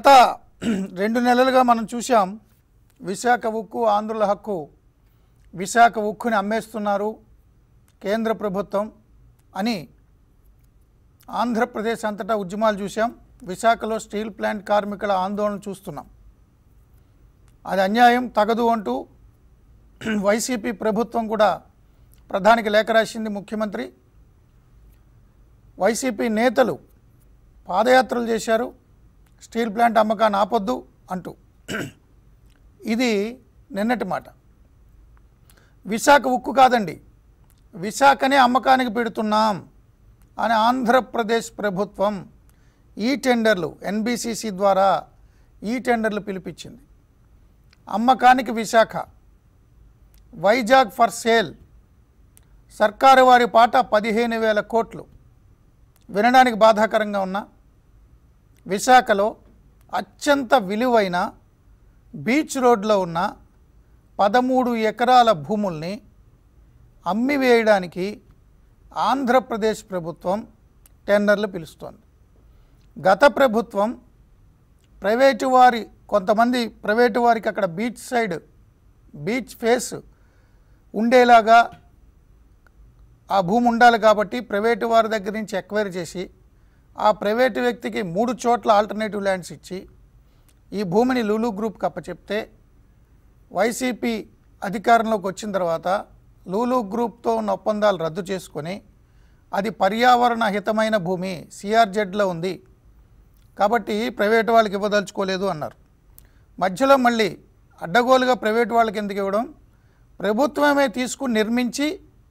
గత రెండు నెలలుగా మనం చూసాం విశాఖ ఉక్కు ఆంధ్రుల హక్కు విశాఖ ఉక్కుని అమ్మేస్తున్నారు కేంద్ర ప్రభుత్వం అని ఆంధ్రప్రదేశ్ అంతటా ఉద్యమాలు చూసాం విశాఖలో స్టీల్ ప్లాంట్ కార్మికుల ఆందోళన చూస్తున్నాం అది అన్యాయం తగదు అంటూ వైసీపీ ప్రభుత్వం కూడా ప్రధానికి లేఖ రాసింది ముఖ్యమంత్రి వైసీపీ నేతలు పాదయాత్రలు చేశారు స్టీల్ ప్లాంట్ అమ్మకాన్ని ఆపొద్దు అంటూ ఇది నిన్నటి మాట విశాఖ ఉక్కు కాదండి విశాఖనే అమ్మకానికి పెడుతున్నాం అని ఆంధ్రప్రదేశ్ ప్రభుత్వం ఈ టెండర్లు ఎన్బిసిసి ద్వారా ఈ టెండర్లు పిలిపించింది అమ్మకానికి విశాఖ వైజాగ్ ఫర్ సేల్ సర్కారు వారి పాట పదిహేను వేల కోట్లు వినడానికి బాధాకరంగా ఉన్న విశాఖలో అత్యంత విలువైన బీచ్ రోడ్లో ఉన్న పదమూడు ఎకరాల భూముల్ని అమ్మివేయడానికి ఆంధ్రప్రదేశ్ ప్రభుత్వం టెండర్లు పిలుస్తోంది గత ప్రభుత్వం ప్రైవేటు వారి కొంతమంది ప్రైవేటు వారికి అక్కడ బీచ్ సైడ్ బీచ్ ఫేస్ ఉండేలాగా ఆ భూమి ఉండాలి కాబట్టి ప్రైవేటు వారి దగ్గర నుంచి ఎక్వైర్ చేసి ఆ ప్రైవేటు వ్యక్తికి మూడు చోట్ల ఆల్టర్నేటివ్ ల్యాండ్స్ ఇచ్చి ఈ భూమిని లూలు గ్రూప్కి అప్పచెప్తే వైసీపీ అధికారంలోకి వచ్చిన తర్వాత లూలు గ్రూప్తో ఉన్న ఒప్పందాలు రద్దు చేసుకొని అది పర్యావరణ హితమైన భూమి సిఆర్జెడ్లో ఉంది కాబట్టి ప్రైవేటు వాళ్ళకి ఇవ్వదలుచుకోలేదు అన్నారు మధ్యలో మళ్ళీ అడ్డగోలుగా ప్రైవేటు వాళ్ళకి ఎందుకు ఇవ్వడం ప్రభుత్వమే తీసుకుని నిర్మించి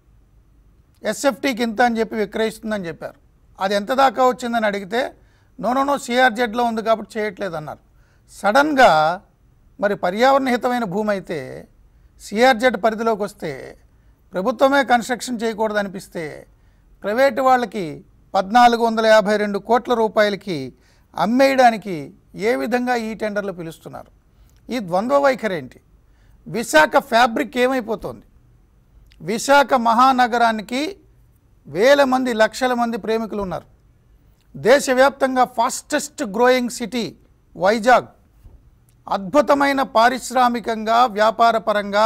ఎస్ఎఫ్టీకి ఇంత అని చెప్పి విక్రయిస్తుందని చెప్పారు అది ఎంత దాకా వచ్చిందని అడిగితే నో నో నో సిఆర్జెడ్లో ఉంది కాబట్టి చేయట్లేదు అన్నారు సడన్గా మరి పర్యావరణ హితమైన భూమి అయితే సిఆర్జెడ్ పరిధిలోకి వస్తే ప్రభుత్వమే కన్స్ట్రక్షన్ చేయకూడదు అనిపిస్తే ప్రైవేటు వాళ్ళకి పద్నాలుగు వందల యాభై రెండు కోట్ల రూపాయలకి అమ్మేయడానికి ఏ విధంగా ఈ టెండర్లు పిలుస్తున్నారు ఈ ద్వంద్వ వైఖరి ఏంటి విశాఖ ఫ్యాబ్రిక్ ఏమైపోతుంది విశాఖ మహానగరానికి వేల మంది లక్షల మంది ప్రేమికులు ఉన్నారు దేశవ్యాప్తంగా ఫాస్టెస్ట్ గ్రోయింగ్ సిటీ వైజాగ్ అద్భుతమైన పారిశ్రామికంగా వ్యాపారపరంగా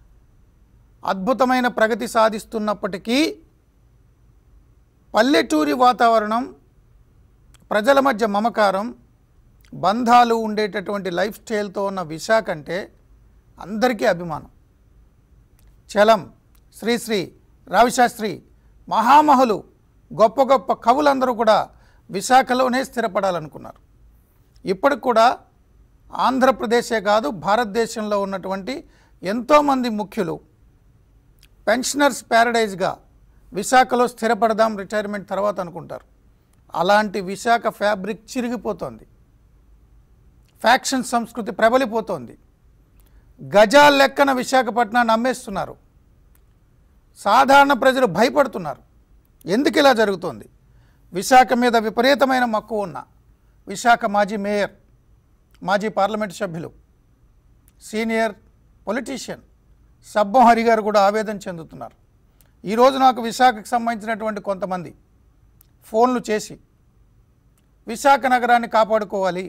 అద్భుతమైన ప్రగతి సాధిస్తున్నప్పటికీ పల్లెటూరి వాతావరణం ప్రజల మధ్య మమకారం బంధాలు ఉండేటటువంటి లైఫ్ స్టైల్తో ఉన్న విశాఖ అంటే అందరికీ అభిమానం చలం శ్రీశ్రీ రావిశాస్త్రి మహామహులు గొప్ప గొప్ప కవులందరూ కూడా విశాఖలోనే స్థిరపడాలనుకున్నారు ఇప్పటికి కూడా ఆంధ్రప్రదేశే కాదు భారతదేశంలో ఉన్నటువంటి ఎంతోమంది ముఖ్యులు పెన్షనర్స్ ప్యారడైజ్గా విశాఖలో స్థిరపడదాం రిటైర్మెంట్ తర్వాత అనుకుంటారు అలాంటి విశాఖ ఫ్యాబ్రిక్ చిరిగిపోతోంది ఫ్యాక్షన్ సంస్కృతి ప్రబలిపోతోంది గజాల లెక్కన విశాఖపట్నాన్ని అమ్మేస్తున్నారు సాధారణ ప్రజలు భయపడుతున్నారు ఎందుకు ఇలా జరుగుతోంది విశాఖ మీద విపరీతమైన మక్కువ ఉన్న విశాఖ మాజీ మేయర్ మాజీ పార్లమెంటు సభ్యులు సీనియర్ పొలిటీషియన్ సబ్బం హరి గారు కూడా ఆవేదన చెందుతున్నారు ఈరోజు నాకు విశాఖకు సంబంధించినటువంటి కొంతమంది ఫోన్లు చేసి విశాఖ నగరాన్ని కాపాడుకోవాలి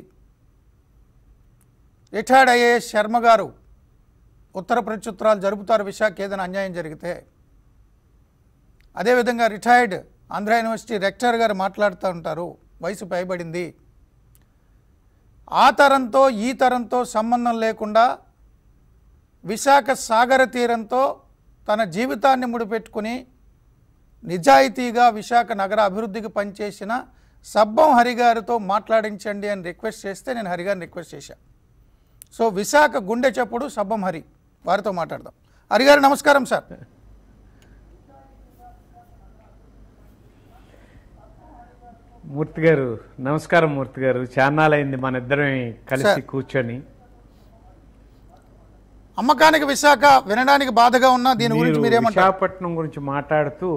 రిటైర్డ్ ఐఏఎస్ శర్మ గారు ఉత్తర ప్రత్యుత్తరాలు జరుపుతారు విశాఖ ఏదైనా అన్యాయం జరిగితే అదేవిధంగా రిటైర్డ్ ఆంధ్ర యూనివర్సిటీ రెక్టర్ గారు మాట్లాడుతూ ఉంటారు వయసు పైబడింది ఆ తరంతో ఈ తరంతో సంబంధం లేకుండా విశాఖ సాగర తీరంతో తన జీవితాన్ని ముడిపెట్టుకుని నిజాయితీగా విశాఖ నగర అభివృద్ధికి పనిచేసిన సబ్బం హరిగారితో మాట్లాడించండి అని రిక్వెస్ట్ చేస్తే నేను హరిగారిని రిక్వెస్ట్ చేశాను సో విశాఖ గుండె చప్పుడు సబ్బం హరి వారితో మాట్లాడదాం హరిగారు నమస్కారం సార్ మూర్తి గారు నమస్కారం మూర్తి గారు చాన్నాలైంది మన ఇద్దరం కలిసి సార్. కూర్చొని అమ్మకానికి విశాఖ వినడానికి బాధగా ఉన్నా దీని గురించి మీరు మీరేమంటారు విశాఖపట్నం గురించి మాట్లాడుతూ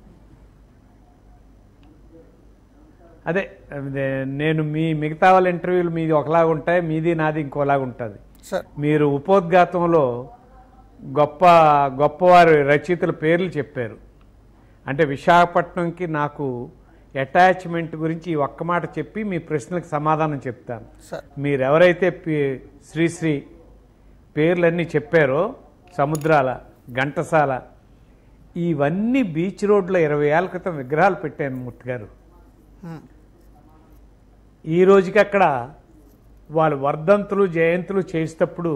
అదే అదే, నేను మీ మిగతా వాళ్ళ ఇంటర్వ్యూలు మీది ఒకలాగా ఉంటాయి మీది నాది ఇంకోలాగా ఉంటుంది సార్ మీరు ఉపోద్ఘాతంలో గొప్ప గొప్పవారి రచయితల పేర్లు చెప్పారు అంటే విశాఖపట్నంకి నాకు అటాచ్మెంట్ గురించి ఈ ఒక్క మాట చెప్పి మీ ప్రశ్నలకు సమాధానం చెప్తాను సార్ మీరు ఎవరైతే పి- శ్రీశ్రీ పేర్లన్నీ చెప్పారో సముద్రాల ఘంటసాల ఇవన్నీ బీచ్ రోడ్లో ఇరవై ఏళ్ళ క్రితం విగ్రహాలు పెట్టాను మూర్తి గారు హ్మ్. ఈ రోజుకి అక్కడ వాళ్ళు వర్ధంతులు జయంతులు చేసేటప్పుడు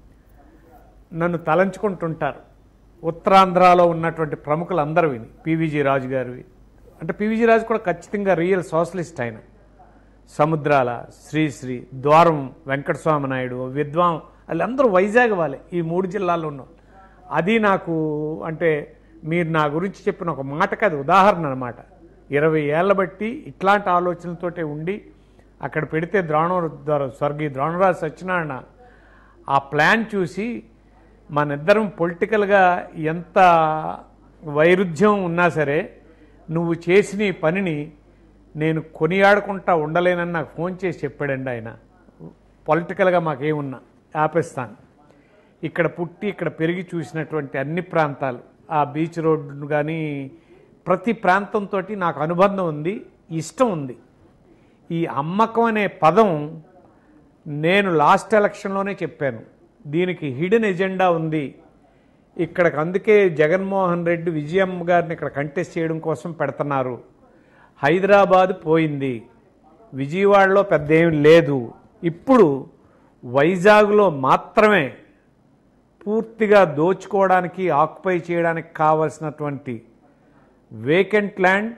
నన్ను తలంచుకుంటుంటారు ఉత్తరాంధ్రలో ఉన్నటువంటి ప్రముఖులందరూ విని పివిజి రాజు గారివి అంటే పివిజి రాజు కూడా ఖచ్చితంగా రియల్ సోషలిస్ట్ ఆయన సముద్రాల శ్రీశ్రీ ద్వారం వెంకటస్వామి నాయుడు విద్వాం వాళ్ళందరూ వైజాగ్ వాళ్ళే ఈ మూడు జిల్లాల్లో ఉన్నాం అది నాకు అంటే మీరు నా గురించి చెప్పిన ఒక మాటకి అది ఉదాహరణ అనమాట ఇరవై ఏళ్ళ బట్టి ఇట్లాంటి ఆలోచనలతోటే ఉండి అక్కడ పెడితే ద్రోణ స్వర్గీయ ద్రోణరాజు సత్యనారాయణ ఆ ప్లాన్ చూసి మనిద్దరం పొలిటికల్గా ఎంత వైరుధ్యం ఉన్నా సరే నువ్వు చేసిన ఈ పనిని నేను కొనియాడకుండా ఉండలేనని నాకు ఫోన్ చేసి చెప్పాడండి ఆయన పొలిటికల్గా మాకేమున్నా ఆపేస్తాను ఇక్కడ పుట్టి ఇక్కడ పెరిగి చూసినటువంటి అన్ని ప్రాంతాలు ఆ బీచ్ రోడ్డు కానీ ప్రతి ప్రాంతంతో నాకు అనుబంధం ఉంది ఇష్టం ఉంది ఈ అమ్మకం అనే పదం నేను లాస్ట్ ఎలక్షన్లోనే చెప్పాను దీనికి హిడెన్ ఎజెండా ఉంది ఇక్కడికి అందుకే జగన్మోహన్ రెడ్డి విజయమ్మ గారిని ఇక్కడ కంటెస్ట్ చేయడం కోసం పెడుతున్నారు హైదరాబాద్ పోయింది విజయవాడలో పెద్ద ఏమి లేదు ఇప్పుడు వైజాగ్లో మాత్రమే పూర్తిగా దోచుకోవడానికి ఆక్యుపై చేయడానికి కావలసినటువంటి vacant land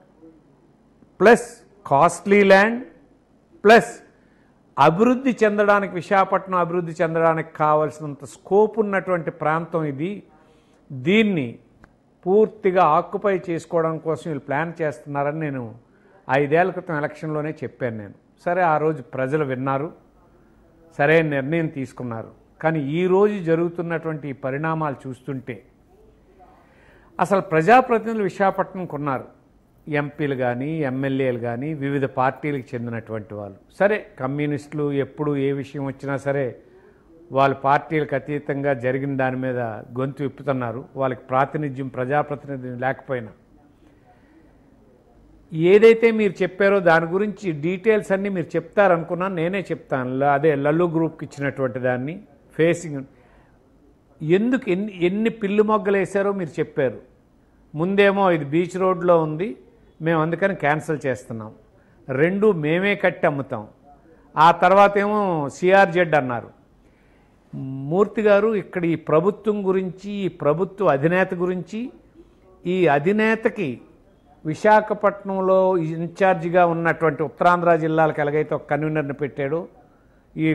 plus costly land plus అభివృద్ధి చెందడానికి విశాఖపట్నం అభివృద్ధి చెందడానికి కావలసినంత స్కోప్ ఉన్నటువంటి ప్రాంతం ఇది దీన్ని పూర్తిగా ఆక్యుపై చేసుకోవడం కోసం వీళ్ళు ప్లాన్ చేస్తున్నారని నేను ఐదేళ్ల క్రితం ఎలక్షన్లోనే చెప్పాను నేను సరే ఆ రోజు ప్రజలు విన్నారు సరైన నిర్ణయం తీసుకున్నారు కానీ ఈ రోజు జరుగుతున్నటువంటి ఈ పరిణామాలు చూస్తుంటే అసలు ప్రజాప్రతినిధులు విశాఖపట్నం కొన్నారు ఎంపీలు కానీ ఎమ్మెల్యేలు కానీ వివిధ పార్టీలకు చెందినటువంటి వాళ్ళు సరే కమ్యూనిస్టులు ఎప్పుడు ఏ విషయం వచ్చినా సరే వాళ్ళ పార్టీలకు అతీతంగా జరిగిన దాని మీద గొంతు విప్పుతున్నారు వాళ్ళకి ప్రాతినిధ్యం ప్రజాప్రతినిధ్యం లేకపోయినా ఏదైతే మీరు చెప్పారో దాని గురించి డీటెయిల్స్ అన్నీ మీరు చెప్తారనుకున్నాను నేనే చెప్తాను ల- అదే లల్లు గ్రూప్కి ఇచ్చినటువంటి దాన్ని ఫేసింగ్ ఎందుకు ఎన్ని ఎన్ని పిల్లు మొగ్గలు వేశారో మీరు చెప్పారు ముందేమో ఇది బీచ్ రోడ్లో ఉంది మేము అందుకని క్యాన్సిల్ చేస్తున్నాం రెండు మేమే కట్టి అమ్ముతాం ఆ తర్వాత ఏమో సిఆర్జెడ్ అన్నారు మూర్తి గారు ఇక్కడ ఈ ప్రభుత్వం గురించి ఈ ప్రభుత్వ అధినేత గురించి ఈ అధినేతకి విశాఖపట్నంలో ఇన్ఛార్జిగా ఉన్నటువంటి ఉత్తరాంధ్ర జిల్లాలకు ఎలాగైతే ఒక కన్వీనర్ని పెట్టాడో ఈ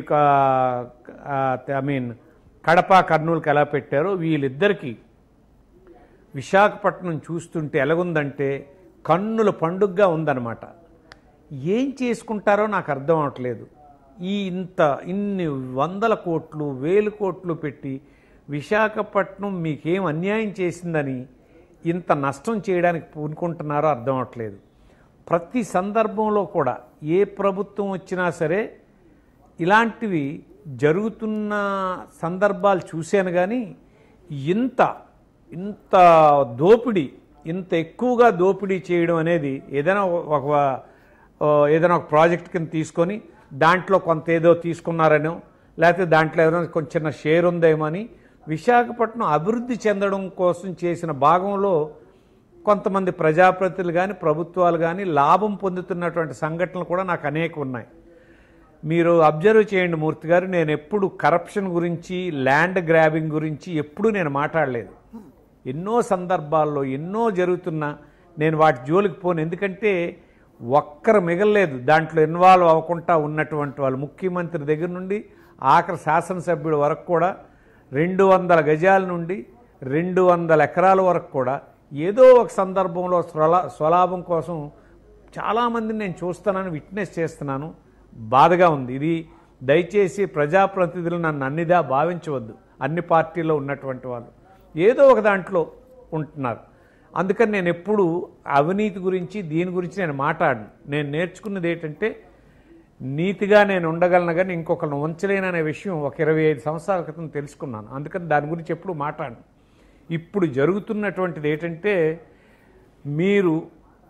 ఐ మీన్ కడప కర్నూలుకి ఎలా పెట్టారో వీళ్ళిద్దరికీ విశాఖపట్నం చూస్తుంటే ఎలాగుందంటే కన్నుల పండుగగా ఉందన్నమాట ఏం చేసుకుంటారో నాకు అర్థం అవట్లేదు ఈ ఇంత ఇన్ని వందల కోట్లు వేలు కోట్లు పెట్టి విశాఖపట్నం మీకేం అన్యాయం చేసిందని ఇంత నష్టం చేయడానికి పూనుకుంటున్నారో అర్థం అవట్లేదు ప్రతి సందర్భంలో కూడా ఏ ప్రభుత్వం వచ్చినా సరే ఇలాంటివి జరుగుతున్న సందర్భాలు చూశాను కానీ ఇంత ఇంత దోపిడీ ఇంత ఎక్కువగా దోపిడీ చేయడం అనేది ఏదైనా ఒక ఓ, ఏదైనా ఒక ప్రాజెక్ట్ కింద తీసుకొని దాంట్లో కొంత ఏదో తీసుకున్నారనో లేకపోతే దాంట్లో ఏదైనా కొంచెం చిన్న షేర్ ఉందేమో అని విశాఖపట్నం అభివృద్ధి చెందడం కోసం చేసిన భాగంలో కొంతమంది ప్రజాప్రతినిధులు కానీ ప్రభుత్వాలు కానీ లాభం పొందుతున్నటువంటి సంఘటనలు కూడా నాకు అనేక ఉన్నాయి మీరు అబ్జర్వ్ చేయండి మూర్తి గారు నేను ఎప్పుడు కరప్షన్ గురించి ల్యాండ్ గ్రాబింగ్ గురించి ఎప్పుడూ నేను మాట్లాడలేదు ఎన్నో సందర్భాల్లో ఎన్నో జరుగుతున్నా నేను వాటి జోలికి పోను ఎందుకంటే ఒక్కరు మిగలలేదు దాంట్లో ఇన్వాల్వ్ అవ్వకుండా ఉన్నటువంటి వాళ్ళు ముఖ్యమంత్రి దగ్గర నుండి ఆఖరి శాసనసభ్యుడి వరకు కూడా రెండు వందల గజాల నుండి రెండు వందల ఎకరాల వరకు కూడా ఏదో ఒక సందర్భంలో స్వలా స్వలాభం కోసం చాలామందిని నేను చూస్తున్నాను విట్నెస్ చేస్తున్నాను బాధగా ఉంది ఇది దయచేసి ప్రజాప్రతినిధులు నన్ను అన్నిదా భావించవద్దు అన్ని పార్టీల్లో ఉన్నటువంటి వాళ్ళు ఏదో ఒక దాంట్లో ఉంటున్నారు అందుకని నేను ఎప్పుడు అవినీతి గురించి దీని గురించి నేను మాట్లాడను నేను నేర్చుకున్నది ఏంటంటే నీతిగా నేను ఉండగలను కానీ ఇంకొకరిని ఉంచలేననే విషయం ఒక ఇరవై ఐదు సంవత్సరాల క్రితం తెలుసుకున్నాను అందుకని దాని గురించి ఎప్పుడు మాట్లాడను ఇప్పుడు జరుగుతున్నటువంటిది ఏంటంటే మీరు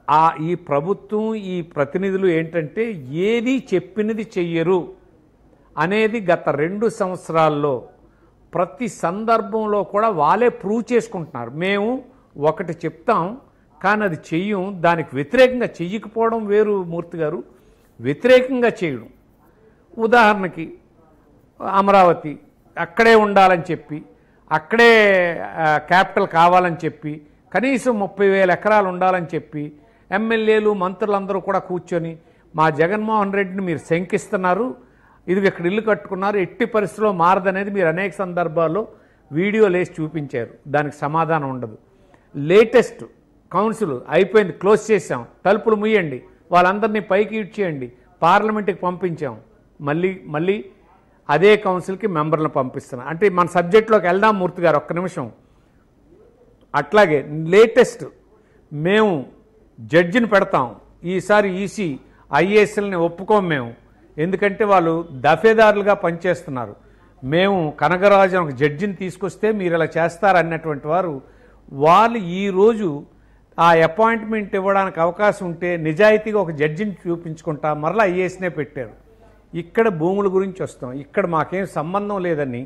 ఆ ఈ ప్రభుత్వం ఈ ప్రతినిధులు ఏంటంటే ఏది చెప్పినది చెయ్యరు అనేది గత రెండు సంవత్సరాల్లో ప్రతి సందర్భంలో కూడా వాళ్ళే ప్రూవ్ చేసుకుంటున్నారు మేము ఒకటి చెప్తాం కానీ అది చెయ్యం దానికి వ్యతిరేకంగా చెయ్యకపోవడం వేరు మూర్తి గారు వ్యతిరేకంగా చేయడం ఉదాహరణకి అమరావతి అక్కడే ఉండాలని చెప్పి అక్కడే ఆ, క్యాపిటల్ కావాలని చెప్పి కనీసం ముప్పై వేల ఎకరాలు ఉండాలని చెప్పి ఎమ్మెల్యేలు మంత్రులందరూ కూడా కూర్చొని మా జగన్మోహన్ రెడ్డిని మీరు శంకిస్తున్నారు ఇది ఇక్కడ ఇల్లు కట్టుకున్నారు ఎట్టి పరిస్థితిలో మారదనేది మీరు అనేక సందర్భాల్లో వీడియోలు వేసి చూపించారు దానికి సమాధానం ఉండదు లేటెస్ట్ కౌన్సిల్ అయిపోయింది క్లోజ్ చేసాం తలుపులు ముయ్యండి వాళ్ళందరినీ పైకి ఇచ్చేయండి పార్లమెంట్కి పంపించాం మళ్ళీ మళ్ళీ అదే కౌన్సిల్కి మెంబర్లను పంపిస్తున్నాం అంటే మన సబ్జెక్ట్లోకి వెళ్దాం మూర్తి గారు ఒక్క నిమిషం అట్లాగే లేటెస్ట్ మేము జడ్జిని పెడతాం ఈసారి ఈసీ ఐఏఎస్ఎల్ని ఒప్పుకోం మేము ఎందుకంటే వాళ్ళు దఫేదారులుగా పనిచేస్తున్నారు మేము కనగరాజు ఒక జడ్జిని తీసుకొస్తే మీరు ఇలా చేస్తారన్నటువంటి వారు వాళ్ళు ఈరోజు ఆ అపాయింట్మెంట్ ఇవ్వడానికి అవకాశం ఉంటే నిజాయితీగా ఒక జడ్జిని చూపించుకుంటా మరలా ఐఏఎస్నే పెట్టారు ఇక్కడ భూముల గురించి వస్తాం ఇక్కడ మాకేం సంబంధం లేదని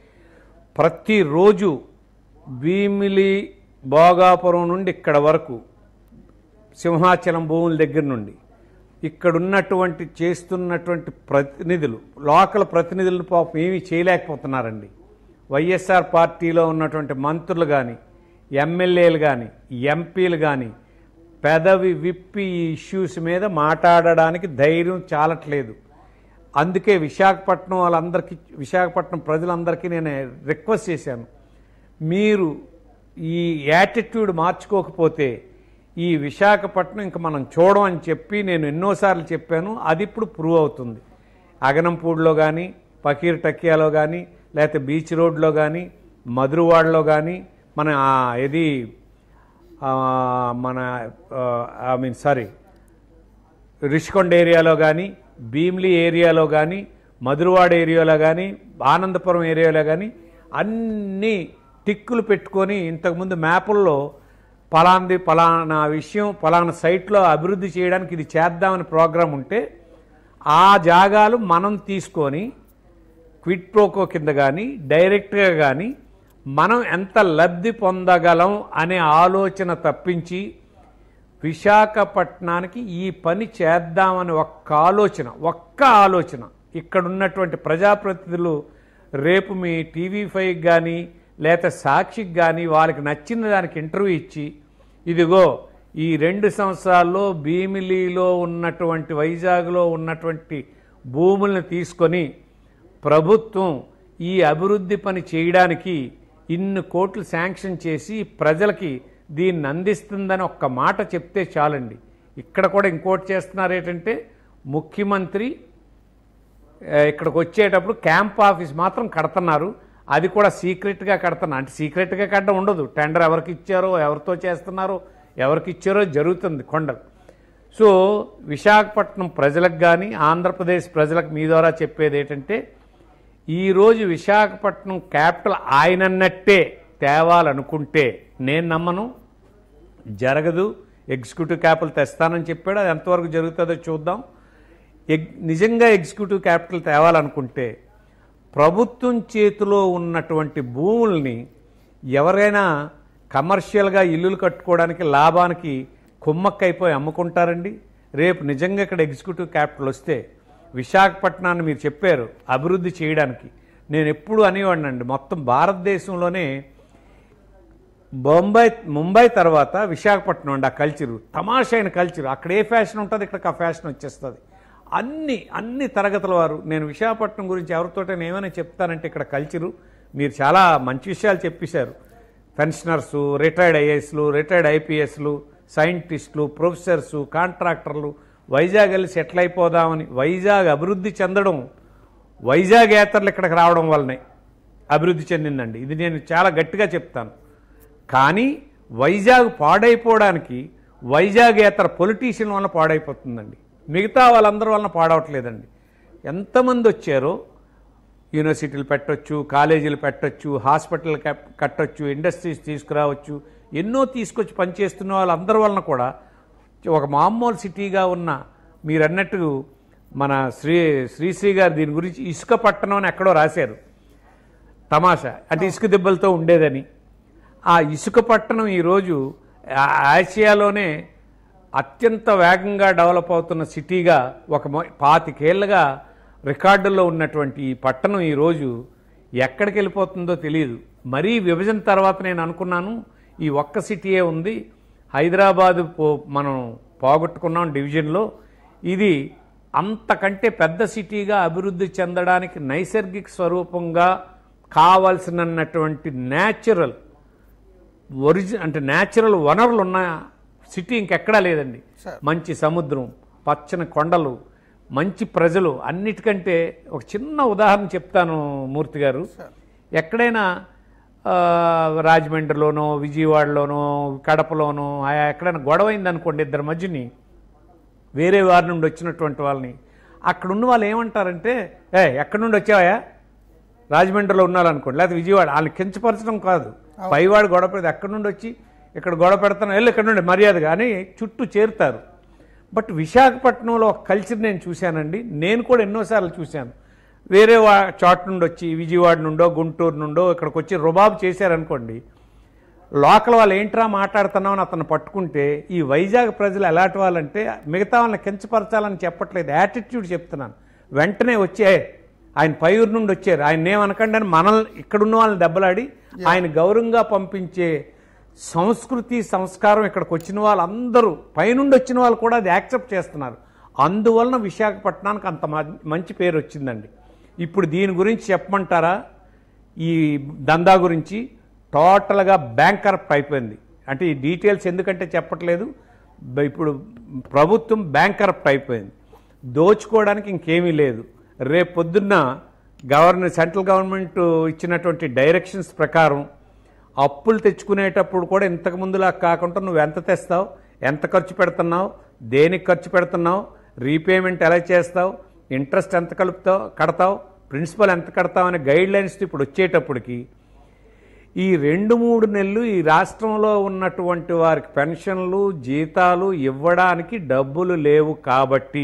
ప్రతిరోజు భీమిలి భోగాపురం నుండి ఇక్కడ వరకు సింహాచలం భూముల దగ్గర నుండి ఇక్కడ ఉన్నటువంటి చేస్తున్నటువంటి ప్రతినిధులు లోకల్ ప్రతినిధులను పాపం ఏమీ చేయలేకపోతున్నారండి వైఎస్ఆర్ పార్టీలో ఉన్నటువంటి మంత్రులు కానీ ఎమ్మెల్యేలు కానీ ఎంపీలు కానీ పెదవి విప్పి ఈ ఇష్యూస్ మీద మాట్లాడడానికి ధైర్యం చాలట్లేదు అందుకే విశాఖపట్నం వాళ్ళందరికీ విశాఖపట్నం ప్రజలందరికీ నేను రిక్వెస్ట్ చేశాను మీరు ఈ యాటిట్యూడ్ మార్చుకోకపోతే ఈ విశాఖపట్నం ఇంక మనం చూడమని చెప్పి నేను ఎన్నోసార్లు చెప్పాను అది ఇప్పుడు ప్రూవ్ అవుతుంది అగనంపూడిలో కానీ పకీర్ టకియాలో కానీ లేకపోతే బీచ్ రోడ్లో కానీ మధురవాడలో కానీ మన ఆ, ఇది ఆ, మన ఐ మీన్ సారీ రిషికొండ ఏరియాలో కానీ భీమ్లీ ఏరియాలో కానీ మధురవాడ ఏరియాలో కానీ ఆనందపురం ఏరియాలో కానీ అన్ని టిక్కులు పెట్టుకొని ఇంతకుముందు మ్యాపుల్లో పలాంది పలానా విషయం పలానా సైట్లో అభివృద్ధి చేయడానికి ఇది చేద్దామని ప్రోగ్రాం ఉంటే ఆ జాగాలు మనం తీసుకొని క్విట్ ప్రోకో కింద కానీ డైరెక్ట్గా కానీ మనం ఎంత లబ్ధి పొందగలం అనే ఆలోచన తప్పించి విశాఖపట్నానికి ఈ పని చేద్దామని ఒక్క ఆలోచన ఒక్క ఆలోచన ఇక్కడ ఉన్నటువంటి ప్రజాప్రతినిధులు రేపు మీ టీవీ ఫైవ్ కానీ లేక సాక్షికి కానీ వాళ్ళకి నచ్చిన దానికి ఇంటర్వ్యూ ఇచ్చి ఇదిగో ఈ రెండు సంవత్సరాల్లో భీమిలీలో ఉన్నటువంటి వైజాగ్లో ఉన్నటువంటి భూములను తీసుకొని ప్రభుత్వం ఈ అభివృద్ధి పని చేయడానికి ఇన్ని కోట్లు శాంక్షన్ చేసి ప్రజలకి దీన్ని అందిస్తుందని ఒక్క మాట చెప్తే చాలండి ఇక్కడ కూడా ఇంకోటి చేస్తున్నారు ఏంటంటే ముఖ్యమంత్రి ఆ, ఇక్కడికి వచ్చేటప్పుడు క్యాంప్ ఆఫీస్ మాత్రం కడుతున్నారు అది కూడా సీక్రెట్గా కడుతున్నారు అంటే సీక్రెట్గా కట్టడం ఉండదు టెండర్ ఎవరికి ఇచ్చారో ఎవరితో చేస్తున్నారో ఎవరికి ఇచ్చారో జరుగుతుంది కొండలు సో విశాఖపట్నం ప్రజలకు కానీ ఆంధ్రప్రదేశ్ ప్రజలకు మీ ద్వారా చెప్పేది ఏంటంటే ఈరోజు విశాఖపట్నం క్యాపిటల్ ఆయనన్నట్టే తేవాలనుకుంటే నేను నమ్మను జరగదు ఎగ్జిక్యూటివ్ క్యాపిటల్ తెస్తానని చెప్పాడు అది ఎంతవరకు జరుగుతుందో చూద్దాం ఎగ్ నిజంగా ఎగ్జిక్యూటివ్ క్యాపిటల్ తేవాలనుకుంటే ప్రభుత్వం చేతిలో ఉన్నటువంటి భూముల్ని ఎవరైనా కమర్షియల్గా ఇల్లులు కట్టుకోవడానికి లాభానికి కుమ్మక్కైపోయి అమ్ముకుంటారండి రేపు నిజంగా ఇక్కడ ఎగ్జిక్యూటివ్ క్యాపిటల్ వస్తే విశాఖపట్నాన్ని మీరు చెప్పారు అభివృద్ధి చేయడానికి నేను ఎప్పుడు అనేవాడినండి మొత్తం భారతదేశంలోనే బొంబాయి ముంబై తర్వాత విశాఖపట్నం అండి ఆ కల్చరు తమాషైన కల్చర్ అక్కడ ఏ ఫ్యాషన్ ఉంటుంది ఇక్కడికి ఆ ఫ్యాషన్ వచ్చేస్తుంది అన్ని అన్ని తరగతుల వారు నేను విశాఖపట్నం గురించి ఎవరితోటే ఏమైనా చెప్తానంటే ఇక్కడ కల్చరు మీరు చాలా మంచి విషయాలు చెప్పేశారు పెన్షనర్సు రిటైర్డ్ ఐఏఎస్లు రిటైర్డ్ ఐపీఎస్లు సైంటిస్టులు ప్రొఫెసర్సు కాంట్రాక్టర్లు వైజాగ్ వెళ్ళి సెటిల్ అయిపోదామని వైజాగ్ అభివృద్ధి చెందడం వైజాగ్ యాత్రలు ఇక్కడికి రావడం వల్లనే అభివృద్ధి చెందిందండి ఇది నేను చాలా గట్టిగా చెప్తాను కానీ వైజాగ్ పాడైపోవడానికి వైజాగ్ ఏతర పొలిటీషియన్ వల్ల పాడైపోతుందండి మిగతా వాళ్ళందరి వలన పాడవట్లేదండి ఎంతమంది వచ్చారో యూనివర్సిటీలు పెట్టొచ్చు కాలేజీలు పెట్టొచ్చు హాస్పిటల్ కప్- కట్టొచ్చు ఇండస్ట్రీస్ తీసుకురావచ్చు ఎన్నో తీసుకొచ్చి పనిచేస్తున్న వాళ్ళందరి వలన కూడా ఒక మామూలు సిటీగా ఉన్న మీరు అన్నట్టు మన శ్రీ శ్రీశ్రీ గారు దీని గురించి ఇసుక పట్టణం అని ఎక్కడో రాశారు తమాషా అంటే ఇసుక దెబ్బలతో ఉండేదని ఆ ఇసుక పట్టణం ఈరోజు ఆ- ఆసియాలోనే అత్యంత వేగంగా డెవలప్ అవుతున్న సిటీగా ఒక మొ- పాతికేళ్లుగా రికార్డుల్లో ఉన్నటువంటి ఈ పట్టణం ఈరోజు ఎక్కడికి వెళ్ళిపోతుందో తెలియదు మరీ విభజన తర్వాత నేను అనుకున్నాను ఈ ఒక్క సిటీయే ఉంది హైదరాబాదు పో మనం పోగొట్టుకున్నాం డివిజన్లో ఇది అంతకంటే పెద్ద సిటీగా అభివృద్ధి చెందడానికి నైసర్గిక స్వరూపంగా కావాల్సినటువంటి న్యాచురల్ ఒరిజి అంటే న్యాచురల్ వనరులు ఉన్న సిటీ ఇంకెక్కడా లేదండి Sir. మంచి సముద్రం పచ్చని కొండలు మంచి ప్రజలు అన్నిటికంటే ఒక చిన్న ఉదాహరణ చెప్తాను మూర్తి గారు ఎక్కడైనా ఆ, రాజమండ్రిలోనో విజయవాడలోనో కడపలోనో ఆ ఎక్కడైనా గొడవ అయిందనుకోండి ఇద్దరి మధ్యని వేరే వారి నుండి వచ్చినటువంటి వాళ్ళని అక్కడ ఉన్న వాళ్ళు ఏమంటారంటే ఏ ఎక్కడి నుండి వచ్చావా రాజమండ్రిలో ఉన్నారనుకోండి లేకపోతే విజయవాడ వాళ్ళని కించపరచడం కాదు పైవాడు గొడవ పెడితే ఎక్కడి నుండి వచ్చి ఇక్కడ గొడవ పెడతాను వెళ్ళి ఇక్కడ నుండి మర్యాదగా అని చుట్టూ చేరుతారు బట్ విశాఖపట్నంలో ఒక కల్చర్ నేను చూశానండి నేను కూడా ఎన్నోసార్లు చూశాను వేరే వా చోట నుండి వచ్చి విజయవాడ నుండో గుంటూరు నుండో ఇక్కడికి వచ్చి రుబాబు చేశారనుకోండి లోకల్ వాళ్ళు ఏంట్రా మాట్లాడుతున్నావు అని అతను పట్టుకుంటే ఈ వైజాగ్ ప్రజలు ఎలాంటి వాళ్ళంటే మిగతా వాళ్ళని కించపరచాలని చెప్పట్లేదు యాటిట్యూడ్ చెప్తున్నాను వెంటనే వచ్చే ఆయన పైరు నుండి వచ్చారు ఆయన ఏమనకండి అని మనల్ని ఇక్కడున్న వాళ్ళని దెబ్బలాడి ఆయన గౌరవంగా పంపించే సంస్కృతి సంస్కారం ఇక్కడికి వచ్చిన వాళ్ళందరూ పైనుండి వచ్చిన వాళ్ళు కూడా అది యాక్సెప్ట్ చేస్తున్నారు అందువలన విశాఖపట్నానికి అంత మ- మంచి పేరు వచ్చిందండి ఇప్పుడు దీని గురించి చెప్పమంటారా ఈ దందా గురించి టోటల్గా బ్యాంక్ కరప్ట్ అయిపోయింది అంటే ఈ డీటెయిల్స్ ఎందుకంటే చెప్పట్లేదు బ- ఇప్పుడు ప్రభుత్వం బ్యాంక్ కరప్ట్ అయిపోయింది దోచుకోవడానికి ఇంకేమీ లేదు రేపు పొద్దున్న గవర్నర్ సెంట్రల్ గవర్నమెంట్ ఇచ్చినటువంటి డైరెక్షన్స్ ప్రకారం అప్పులు తెచ్చుకునేటప్పుడు కూడా ఇంతకు ముందులా కాకుండా నువ్వు ఎంత తెస్తావు ఎంత ఖర్చు పెడుతున్నావు దేనికి ఖర్చు పెడుతున్నావు రీపేమెంట్ ఎలా చేస్తావు ఇంట్రెస్ట్ ఎంత కలుపుతావు కడతావు ప్రిన్సిపల్ ఎంత కడతావు అనే గైడ్ లైన్స్ ఇప్పుడు వచ్చేటప్పటికి ఈ రెండు మూడు నెలలు ఈ రాష్ట్రంలో ఉన్నటువంటి వారికి పెన్షన్లు జీతాలు ఇవ్వడానికి డబ్బులు లేవు కాబట్టి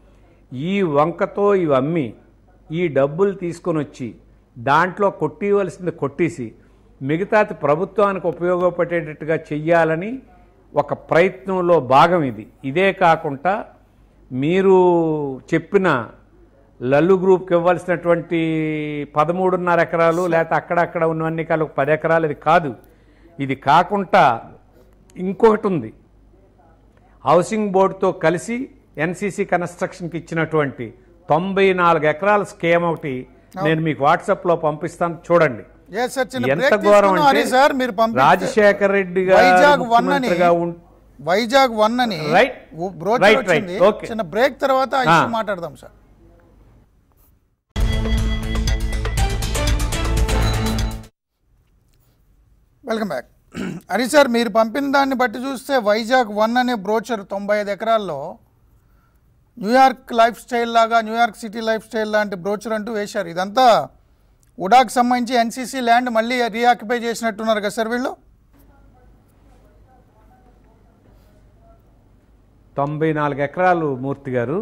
ఈ వంకతో ఇవి అమ్మి ఈ డబ్బులు తీసుకొని వచ్చి దాంట్లో కొట్టివలసింది కొట్టేసి మిగతాది ప్రభుత్వానికి ఉపయోగపడేటట్టుగా చెయ్యాలని ఒక ప్రయత్నంలో భాగం ఇది ఇదే కాకుండా మీరు చెప్పిన లల్లు గ్రూప్కి ఇవ్వాల్సినటువంటి పదమూడున్నర ఎకరాలు లేకపోతే అక్కడక్కడ ఉన్నవన్నీ కలిపి పది ఎకరాలు ఇది కాదు ఇది కాకుండా ఇంకొకటి ఉంది హౌసింగ్ బోర్డుతో కలిసి ఎన్సీసీ కన్స్ట్రక్షన్కి ఇచ్చినటువంటి తొంభై నాలుగు ఎకరాల స్కీమ్ ఒకటి నేను మీకు వాట్సాప్లో పంపిస్తాను చూడండి Yes, sir. చిన్న ఎంత break ఘోరం తీసుకుందాం. అంటే హరి సార్ మీరు పంపిస్తే రాజశేఖర్ రెడ్డి గారు వైజాగ్ వన్ అని ముఖ్యమంత్రిగా ఉం- వైజాగ్ వన్ అని Right. బ్రోచర్ Right, వచ్చింది right. Okay. చిన్న బ్రేక్ తర్వాత ఆ ఆ. ఇష్యూ మాట్లాడదాం sir welcome back Hari sir మీరు పంపిన దాన్ని బట్టి చూస్తే వైజాగ్ వన్ అనే బ్రోచర్ తొంభై ఐదు ఎకరాల్లో న్యూయార్క్ లైఫ్ స్టైల్ లాగా న్యూయార్క్ సిటీ లైఫ్ స్టైల్ లాంటి బ్రోచర్ అంటూ వేశారు ఇదంతా ఉడాకి సంబంధించి ఎన్సీసీ ల్యాండ్ మళ్ళీ రీఆక్యుపై చేసినట్టున్నారు కదా సార్ వీళ్ళు తొంభై నాలుగు ఎకరాలు మూర్తి గారు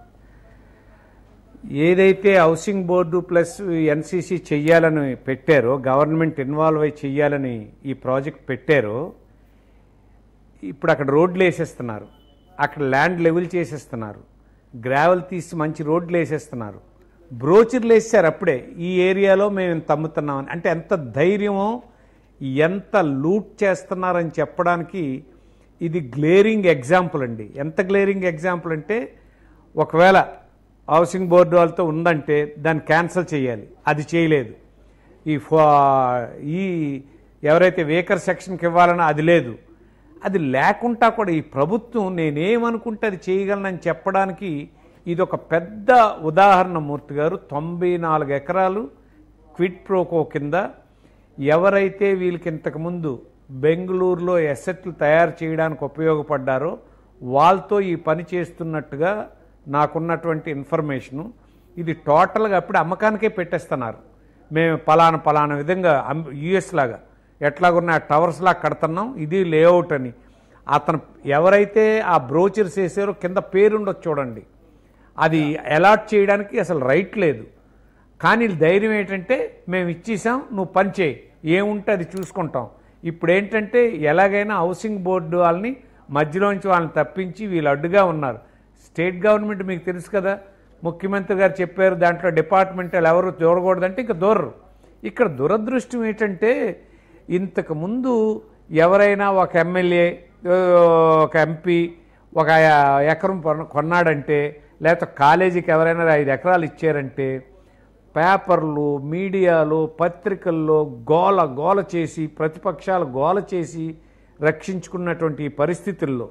ఏదైతే హౌసింగ్ బోర్డు ప్లస్ ఎన్సీసీ చెయ్యాలని పెట్టారో గవర్నమెంట్ ఇన్వాల్వ్ అయి చెయ్యాలని ఈ ప్రాజెక్ట్ పెట్టారో ఇప్పుడు అక్కడ రోడ్లు వేసేస్తున్నారు అక్కడ ల్యాండ్ లెవెల్ చేసేస్తున్నారు గ్రావెల్ తీసి మంచి రోడ్లు వేసేస్తున్నారు బ్రోచర్లు వేసారు అప్పుడే ఈ ఏరియాలో మేము ఇంత అమ్ముతున్నామని అంటే ఎంత ధైర్యమో ఎంత లూట్ చేస్తున్నారని చెప్పడానికి ఇది గ్లేరింగ్ ఎగ్జాంపుల్ అండి ఎంత గ్లేరింగ్ ఎగ్జాంపుల్ అంటే ఒకవేళ హౌసింగ్ బోర్డు వాళ్ళతో ఉందంటే దాన్ని క్యాన్సిల్ చేయాలి అది చేయలేదు ఈ ఫో ఈ ఎవరైతే వేకర్ సెక్షన్కి ఇవ్వాలనో అది లేదు అది లేకుండా కూడా ఈ ప్రభుత్వం నేనేమనుకుంటే అది చేయగలనని చెప్పడానికి ఇది ఒక పెద్ద ఉదాహరణ మూర్తి గారు తొంభై నాలుగు ఎకరాలు క్విడ్ ప్రోకో కింద ఎవరైతే వీళ్ళకి ఇంతకుముందు బెంగళూరులో ఎసెట్లు తయారు చేయడానికి ఉపయోగపడ్డారో వాళ్ళతో ఈ పని చేస్తున్నట్టుగా నాకున్నటువంటి ఇన్ఫర్మేషను ఇది టోటల్గా అప్పుడు అమ్మకానికే పెట్టేస్తున్నారు మేము పలానా పలానా విధంగా యుఎస్ లాగా ఎట్లాగున్న టవర్స్ లాగా కడుతున్నాం ఇది లేఅవుట్ అని అతను ఎవరైతే ఆ బ్రోచర్స్ వేసారో కింద పేరుండొచ్చు చూడండి అది అలాట్ చేయడానికి అసలు రైట్ లేదు కానీ ధైర్యం ఏంటంటే మేము ఇచ్చేసాం నువ్వు పని చేయి ఏముంటే అది చూసుకుంటాం ఇప్పుడు ఏంటంటే ఎలాగైనా హౌసింగ్ బోర్డు వాళ్ళని మధ్యలోంచి వాళ్ళని తప్పించి వీళ్ళు అడ్డుగా ఉన్నారు స్టేట్ గవర్నమెంట్ మీకు తెలుసు కదా ముఖ్యమంత్రి గారు చెప్పారు దాంట్లో డిపార్ట్మెంటల్ ఎవరు దూరకూడదంటే ఇంకా దూరరు ఇక్కడ దురదృష్టం ఏంటంటే ఇంతకు ముందు ఎవరైనా ఒక ఎమ్మెల్యే ఒక ఎంపీ ఒక ఎకరం కొన్న- కొన్నాడంటే లేకపోతే కాలేజీకి ఎవరైనా ఐదు ఎకరాలు ఇచ్చారంటే పేపర్లు మీడియాలో పత్రికల్లో గోల గోల చేసి ప్రతిపక్షాలు గోల చేసి రక్షించుకున్నటువంటి ఈ పరిస్థితుల్లో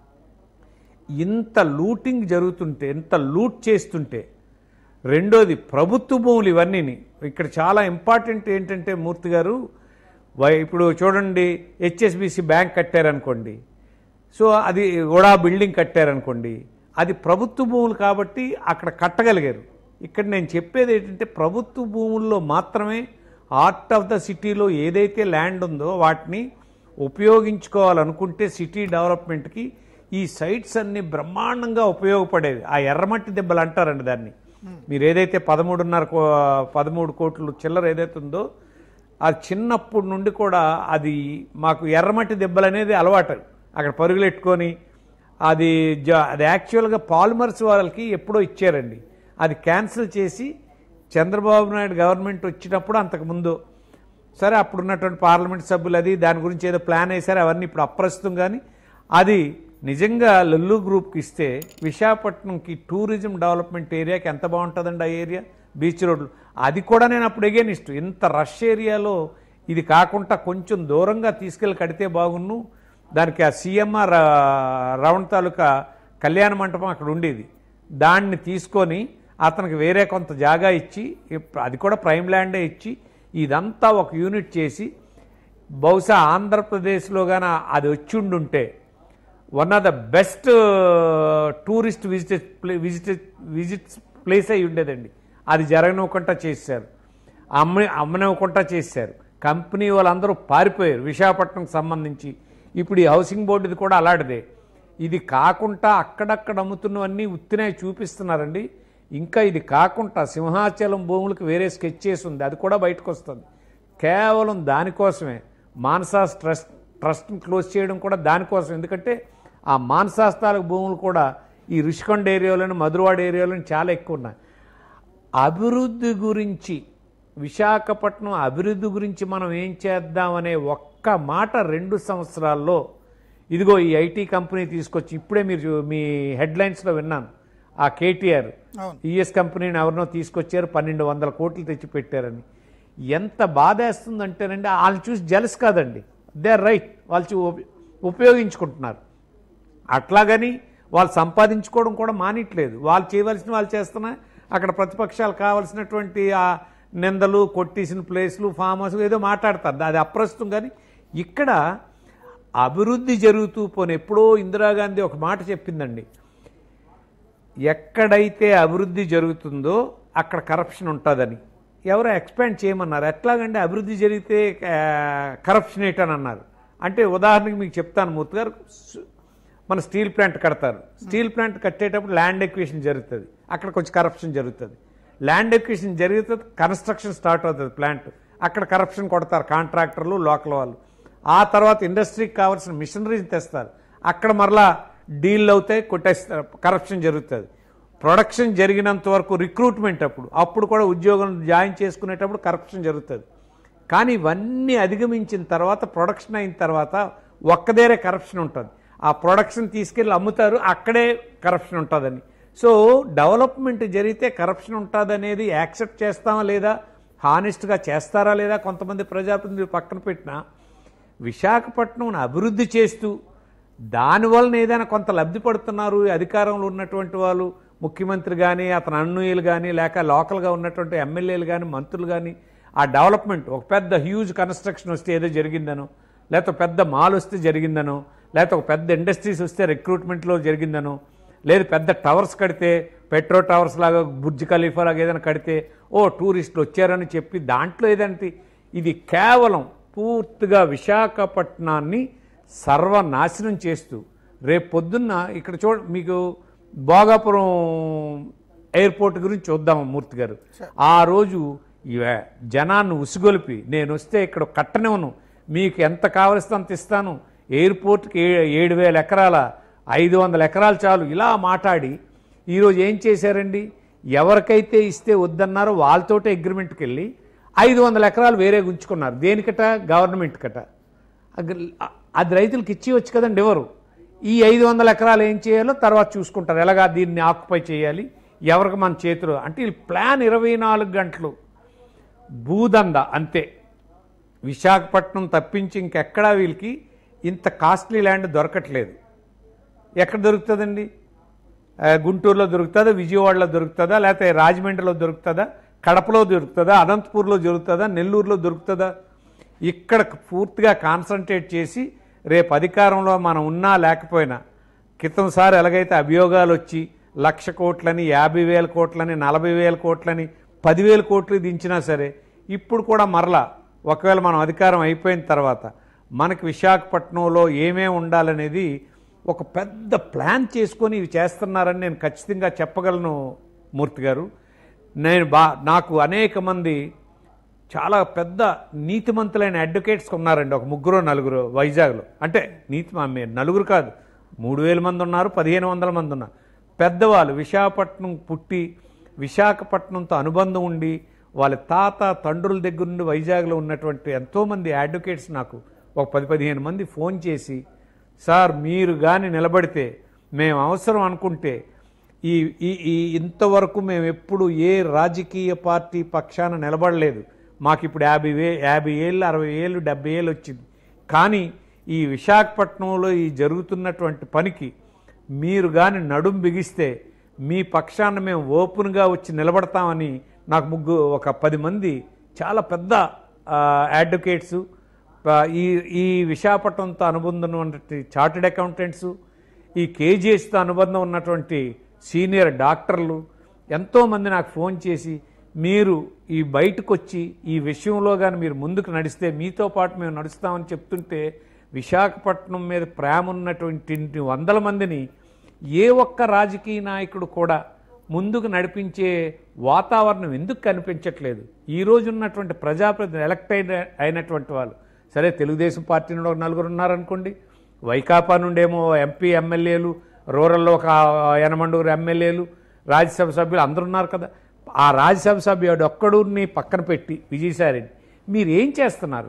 ఇంత లూటింగ్ జరుగుతుంటే ఇంత లూట్ చేస్తుంటే రెండోది ప్రభుత్వ భూములు ఇవన్నీని ఇక్కడ చాలా ఇంపార్టెంట్ ఏంటంటే మూర్తి గారు వై- ఇప్పుడు చూడండి హెచ్ఎస్బిసి బ్యాంక్ కట్టారనుకోండి సో అది కూడా బిల్డింగ్ కట్టారనుకోండి అది ప్రభుత్వ భూములు కాబట్టి అక్కడ కట్టగలిగారు ఇక్కడ నేను చెప్పేది ఏంటంటే ప్రభుత్వ భూముల్లో మాత్రమే ఆర్ట్ ఆఫ్ ద సిటీలో ఏదైతే ల్యాండ్ ఉందో వాటిని ఉపయోగించుకోవాలనుకుంటే సిటీ డెవలప్మెంట్కి ఈ సైట్స్ అన్ని బ్రహ్మాండంగా ఉపయోగపడేవి ఆ ఎర్రమట్టి దెబ్బలు అంటారండి దాన్ని మీరు ఏదైతే పదమూడున్నర కో పదమూడు కోట్లు చిల్లర ఏదైతే ఉందో ఆ చిన్నప్పటి నుండి కూడా అది మాకు ఎర్రమట్టి దెబ్బలు అనేది అలవాటు అక్కడ పరుగులెట్టుకొని అది జ- అది యాక్చువల్గా పాలిమర్స్ వాళ్ళకి ఎప్పుడో ఇచ్చారండి అది క్యాన్సిల్ చేసి చంద్రబాబు నాయుడు గవర్నమెంట్ వచ్చినప్పుడు అంతకుముందు సరే అప్పుడు ఉన్నటువంటి పార్లమెంట్ సభ్యులు అది దాని గురించి ఏదో ప్లాన్ వేశారు అవన్నీ ఇప్పుడు అప్రస్తుతం కానీ అది నిజంగా లల్లు గ్రూప్కి ఇస్తే విశాఖపట్నంకి టూరిజం డెవలప్మెంట్ ఏరియాకి ఎంత బాగుంటుందండి ఆ ఏరియా బీచ్ రోడ్లు అది కూడా నేను అప్పుడు ఎగేనిస్ట్ ఇంత రష్ ఏరియాలో ఇది కాకుండా కొంచెం దూరంగా తీసుకెళ్ళి కడితే బాగున్ను దానికి ఆ సీఎంఆర్ రౌండ్ తాలూకా కళ్యాణ మంటపం అక్కడ ఉండేది దాన్ని తీసుకొని అతనికి వేరే కొంత జాగా ఇచ్చి ఇప్- అది కూడా ప్రైమ్ ల్యాండే ఇచ్చి ఇదంతా ఒక యూనిట్ చేసి బహుశా ఆంధ్రప్రదేశ్లో గాన అది వచ్చి ఉండుంటే one of the best tourist visit visit visit place అయి ఉండేదండి అది జరగనివ్వకుండా చేశారు అమ్మ అమ్మనివ్వకుండా చేశారు కంపెనీ వాళ్ళందరూ పారిపోయారు విశాఖపట్నంకి సంబంధించి ఇప్పుడు ఈ హౌసింగ్ బోర్డుది కూడా అలాంటిదే ఇది కాకుండా అక్కడక్కడ అమ్ముతున్నవన్నీ ఉత్తినే చూపిస్తున్నారండి ఇంకా ఇది కాకుండా సింహాచలం భూములకు వేరే స్కెచ్ చేసి ఉంది అది కూడా బయటకు వస్తుంది కేవలం దానికోసమే మానసాస్ ట్రస్ట్ ట్రస్ట్ని క్లోజ్ చేయడం కూడా దానికోసం ఎందుకంటే ఆ మానసాస్తాలకు భూములు కూడా ఈ రుషికొండ ఏరియాలోని మధురవాడ ఏరియాలోని చాలా ఎక్కువ ఉన్నాయి అభివృద్ధి గురించి విశాఖపట్నం అభివృద్ధి గురించి మనం ఏం చేద్దామనే ఒక్క మాట రెండు సంవత్సరాల్లో ఇదిగో ఈ ఐటీ కంపెనీ తీసుకొచ్చి ఇప్పుడే మీరు చూ- మీ హెడ్లైన్స్లో విన్నాను ఆ కేటీఆర్ అవును. ఈఎస్ కంపెనీని ఎవరినో తీసుకొచ్చారు పన్నెండు వందల కోట్లు తెచ్చి పెట్టారని ఎంత బాధేస్తుందంటేనండి వాళ్ళని చూసి జలస్ కాదండి దే ఆర్ రైట్ వాళ్ళు చూ- ఉప- ఉపయోగించుకుంటున్నారు అట్లాగని వాళ్ళు సంపాదించుకోవడం కూడా మానిట్లేదు వాళ్ళు చేయవలసిన వాళ్ళు చేస్తున్నా అక్కడ ప్రతిపక్షాలు కావాల్సినటువంటి ఆ నిందలు కొట్టేసిన ప్లేస్లు ఫామ్ హౌస్ ఏదో మాట్లాడతారు అది అప్రస్తుతం కానీ ఇక్కడ అభివృద్ధి జరుగుతూ పోనీ ఎప్పుడో ఇందిరాగాంధీ ఒక మాట చెప్పిందండి ఎక్కడైతే అభివృద్ధి జరుగుతుందో అక్కడ కరప్షన్ ఉంటుందని ఎవరో ఎక్స్పాండ్ చేయమన్నారు ఎట్లాగంటే అభివృద్ధి జరిగితే కరప్షన్ ఏంటని అన్నారు అంటే ఉదాహరణకి మీకు చెప్తాను మూర్తి గారు సు- మన స్టీల్ ప్లాంట్ కడతారు స్టీల్ ప్లాంట్ కట్టేటప్పుడు ల్యాండ్ ఎక్వేషన్ జరుగుతుంది అక్కడ కొంచెం కరప్షన్ జరుగుతుంది ల్యాండ్ ఎక్వేషన్ జరుగుతుంది కన్స్ట్రక్షన్ స్టార్ట్ అవుతుంది ప్లాంట్ అక్కడ కరప్షన్ కొడతారు కాంట్రాక్టర్లు లోకల్ వాళ్ళు ఆ తర్వాత ఇండస్ట్రీకి కావాల్సిన మిషనరీస్ తెస్తారు అక్కడ మరలా డీల్ అవుతాయి కొట్టేస్తారు కరప్షన్ జరుగుతుంది ప్రొడక్షన్ జరిగినంత వరకు రిక్రూట్మెంట్ అప్పుడు అప్పుడు కూడా ఉద్యోగం జాయిన్ చేసుకునేటప్పుడు కరప్షన్ జరుగుతుంది కానీ ఇవన్నీ అధిగమించిన తర్వాత ప్రొడక్షన్ అయిన తర్వాత ఒక్కదేరే కరప్షన్ ఉంటుంది ఆ ప్రొడక్షన్ తీసుకెళ్ళి అమ్ముతారు అక్కడే కరప్షన్ ఉంటుందని సో డెవలప్మెంట్ జరిగితే కరప్షన్ ఉంటుందనేది యాక్సెప్ట్ చేస్తామా లేదా హానెస్ట్గా చేస్తారా లేదా కొంతమంది ప్రజాప్రతినిధులు పక్కన పెట్టినా విశాఖపట్నం అభివృద్ధి చేస్తూ దానివలన ఏదైనా కొంత లబ్ధి పడుతున్నారు ఈ అధికారంలో ఉన్నటువంటి వాళ్ళు ముఖ్యమంత్రి కానీ అతని అన్నుయులు కానీ లేక లోకల్గా ఉన్నటువంటి ఎమ్మెల్యేలు కానీ మంత్రులు కానీ ఆ డెవలప్మెంట్ ఒక పెద్ద హ్యూజ్ కన్స్ట్రక్షన్ వస్తే ఏదో జరిగిందనో లేకపోతే పెద్ద మాల్ వస్తే జరిగిందనో లేకపోతే ఒక పెద్ద ఇండస్ట్రీస్ వస్తే రిక్రూట్మెంట్లో జరిగిందనో లేదు పెద్ద టవర్స్ కడితే పెట్రో టవర్స్ లాగా బుర్జ్ ఖలీఫా లాగా ఏదైనా కడితే ఓ టూరిస్టులు వచ్చారని చెప్పి దాంట్లో ఏదంటే ఇది కేవలం పూర్తిగా విశాఖపట్నాన్ని సర్వనాశనం చేస్తూ రేపు పొద్దున్న ఇక్కడ చూడ మీకు భోగాపురం ఎయిర్పోర్ట్ గురించి చూద్దాం మూర్తి గారు ఆ రోజు ఇవే జనాన్ని ఉసిగొలిపి నేను వస్తే ఇక్కడ కట్టనివ్వను మీకు ఎంత కావలిస్తే అంత ఇస్తాను ఎయిర్పోర్ట్కి ఏ- ఏడు వేల ఎకరాల ఐదు వందల ఎకరాలు చాలు ఇలా మాట్లాడి ఈరోజు ఏం చేశారండి ఎవరికైతే ఇస్తే వద్దన్నారో వాళ్ళతోటే అగ్రిమెంట్కి వెళ్ళి ఐదు వందల ఎకరాలు వేరే గుంచుకున్నారు దేనికట గవర్నమెంట్ కట అగ్రి- అది రైతులకు ఇచ్చేయచ్చు కదండి ఎవరు ఈ ఐదు వందల ఎకరాలు ఏం చేయాలో తర్వాత చూసుకుంటారు ఎలాగా దీన్ని ఆక్యుపై చేయాలి ఎవరికి మన చేతిలో అంటే ఈ ప్లాన్ ఇరవై నాలుగు గంటలు భూదంద అంతే విశాఖపట్నం తప్పించి ఇంకెక్కడా వీళ్ళకి ఇంత కాస్ట్లీ ల్యాండ్ దొరకట్లేదు ఎక్కడ దొరుకుతుందండి ఆ, గుంటూరులో దొరుకుతుందా విజయవాడలో దొరుకుతుందా లేకపోతే రాజమండ్రిలో దొరుకుతుందా కడపలో దొరుకుతుందా అనంతపూర్లో దొరుకుతుందా నెల్లూరులో దొరుకుతుందా ఇక్కడ పూర్తిగా కాన్సన్ట్రేట్ చేసి రేపు అధికారంలో మనం ఉన్నా లేకపోయినా క్రితంసారి ఎలాగైతే అభియోగాలు వచ్చి లక్ష కోట్లని యాభై వేల కోట్లని నలభై వేల కోట్లని పదివేల కోట్లు దించినా సరే ఇప్పుడు కూడా మరలా ఒకవేళ మనం అధికారం అయిపోయిన తర్వాత మనకి విశాఖపట్నంలో ఏమేమి ఉండాలనేది ఒక పెద్ద ప్లాన్ చేసుకొని ఇవి చేస్తున్నారని నేను ఖచ్చితంగా చెప్పగలను మూర్తి గారు నేను బా నాకు అనేక మంది చాలా పెద్ద నీతిమంతులైన అడ్వకేట్స్ ఉన్నారండి ఒక ముగ్గురు నలుగురు వైజాగ్లో అంటే నీతి మా మీ- నలుగురు కాదు మూడు వేల మంది ఉన్నారు పదిహేను వందల మంది ఉన్నారు పెద్దవాళ్ళు విశాఖపట్నం పుట్టి విశాఖపట్నంతో అనుబంధం ఉండి వాళ్ళ తాత తండ్రుల దగ్గర నుండి వైజాగ్లో ఉన్నటువంటి ఎంతోమంది అడ్వకేట్స్ నాకు ఒక పది పదిహేను మంది ఫోన్ చేసి సార్ మీరు కానీ నిలబడితే మేము అవసరం అనుకుంటే ఈ ఈ ఈ ఇంతవరకు మేము ఎప్పుడు ఏ రాజకీయ పార్టీ పక్షాన నిలబడలేదు మాకు ఇప్పుడు యాభై వే యాభై ఏళ్ళు అరవై ఏళ్ళు డెబ్బై ఏళ్ళు వచ్చింది కానీ ఈ విశాఖపట్నంలో ఈ జరుగుతున్నటువంటి పనికి మీరు కానీ నడుం బిగిస్తే మీ పక్షాన మేము ఓపెన్గా వచ్చి నిలబడతామని నాకు ముగ్గు ఒక పది మంది చాలా పెద్ద అడ్వకేట్సు ఈ ఈ విశాఖపట్నంతో అనుబంధం ఉన్నటువంటి చార్టెడ్ అకౌంటెంట్స్ ఈ కేజీఎస్తో అనుబంధం ఉన్నటువంటి సీనియర్ డాక్టర్లు ఎంతోమంది నాకు ఫోన్ చేసి మీరు ఈ బయటకు వచ్చి ఈ విషయంలో కానీ మీరు ముందుకు నడిస్తే మీతో పాటు మేము నడుస్తామని చెప్తుంటే విశాఖపట్నం మీద ప్రేమ ఉన్నటువంటి ఇన్ని వందల మందిని ఏ ఒక్క రాజకీయ నాయకుడు కూడా ముందుకు నడిపించే వాతావరణం ఎందుకు కనిపించట్లేదు ఈ రోజు ఉన్నటువంటి ప్రజాప్రతినిధులు ఎలక్ట్ అయిన అయినటువంటి వాళ్ళు సరే తెలుగుదేశం పార్టీ నుండి ఒక నలుగురు ఉన్నారనుకోండి వైకాపా నుండేమో ఎంపీ ఎమ్మెల్యేలు రూరల్లో ఒక ఎనమండూరు ఎమ్మెల్యేలు రాజ్యసభ సభ్యులు అందరూ ఉన్నారు కదా ఆ రాజ్యసభ సభ్యుడు ఒక్కడుని పక్కన పెట్టి విజయసాయిరెడ్డి మీరు ఏం చేస్తున్నారు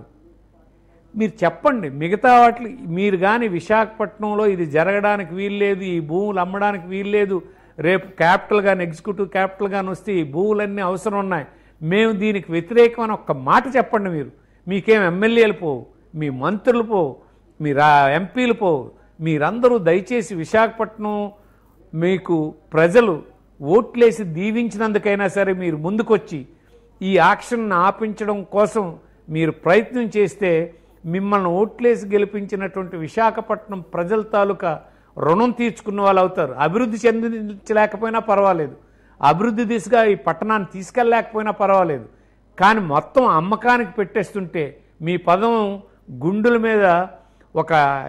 మీరు చెప్పండి మిగతా వాటి మీరు కానీ విశాఖపట్నంలో ఇది జరగడానికి వీల్లేదు ఈ భూములు అమ్మడానికి వీల్లేదు రేపు క్యాపిటల్ కానీ ఎగ్జిక్యూటివ్ క్యాపిటల్ కానీ వస్తే ఈ భూములన్నీ అవసరం ఉన్నాయి మేము దీనికి వ్యతిరేకం అని ఒక్క మాట చెప్పండి మీరు మీకేం ఎమ్మెల్యేలు పోవు మీ మంత్రులు పోవు మీ రా ఎంపీలు పోవు మీరందరూ దయచేసి విశాఖపట్నం మీకు ప్రజలు ఓట్లేసి దీవించినందుకైనా సరే మీరు ముందుకొచ్చి ఈ యాక్షన్ను ఆపించడం కోసం మీరు ప్రయత్నం చేస్తే మిమ్మల్ని ఓట్లేసి గెలిపించినటువంటి విశాఖపట్నం ప్రజల తాలూకా రుణం తీర్చుకున్న వాళ్ళు అవుతారు అభివృద్ధి చెందించలేకపోయినా పర్వాలేదు అభివృద్ధి దిశగా ఈ పట్టణాన్ని తీసుకెళ్ళలేకపోయినా పర్వాలేదు కానీ మొత్తం అమ్మకానికి పెట్టేస్తుంటే మీ పదం గుండుల మీద ఒక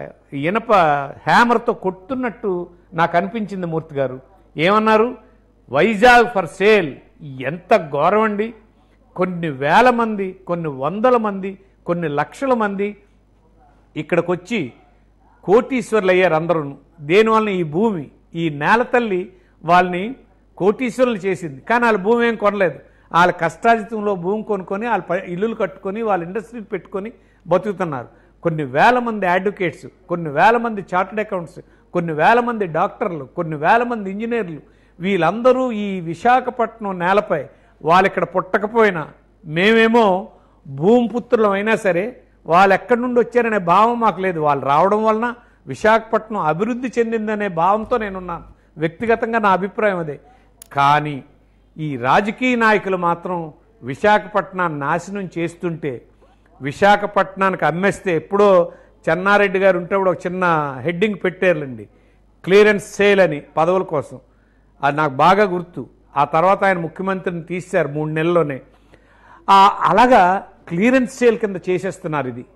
ఇనప హ్యామర్తో కొట్టున్నట్టు నాకు అనిపించింది మూర్తి గారు ఏమన్నారు వైజాగ్ ఫర్ సేల్ ఎంత ఘోరం అండి కొన్ని వేల మంది కొన్ని వందల మంది కొన్ని లక్షల మంది ఇక్కడికి వచ్చి కోటీశ్వర్లు అయ్యారు అందరూ దేనివల్ల ఈ భూమి ఈ నేల తల్లి వాళ్ళని కోటీశ్వరులు చేసింది కానీ వాళ్ళ భూమి ఏం కొనలేదు వాళ్ళ కష్టాజితంలో భూమి కొనుక్కొని వాళ్ళ ప- ఇల్లులు కట్టుకొని వాళ్ళ ఇండస్ట్రీలు పెట్టుకొని బతుకుతున్నారు కొన్ని వేల మంది అడ్వకేట్స్ కొన్ని వేల మంది చార్టెడ్ అకౌంట్స్ కొన్ని వేల మంది డాక్టర్లు కొన్ని వేల మంది ఇంజనీర్లు వీళ్ళందరూ ఈ విశాఖపట్నం నేలపై వాళ్ళు ఇక్కడ పుట్టకపోయినా మేమేమో భూమిపుత్రులం అయినా సరే వాళ్ళు ఎక్కడి నుండి వచ్చారనే భావం మాకు లేదు వాళ్ళు రావడం వలన విశాఖపట్నం అభివృద్ధి చెందిందనే భావంతో నేనున్నాను వ్యక్తిగతంగా నా అభిప్రాయం అదే కానీ ఈ రాజకీయ నాయకులు మాత్రం విశాఖపట్నాన్ని నాశనం చేస్తుంటే విశాఖపట్నానికి అమ్మేస్తే ఎప్పుడో చెన్నారెడ్డి గారు ఉంటేప్పుడు ఒక చిన్న హెడ్డింగ్ పెట్టారులేండి క్లియరెన్స్ సేల్ అని పదవుల కోసం అది నాకు బాగా గుర్తు ఆ తర్వాత ఆయన ముఖ్యమంత్రిని తీశారు మూడు నెలల్లోనే ఆ అలాగా క్లియరెన్స్ సేల్ కింద చేసేస్తున్నారు ఇది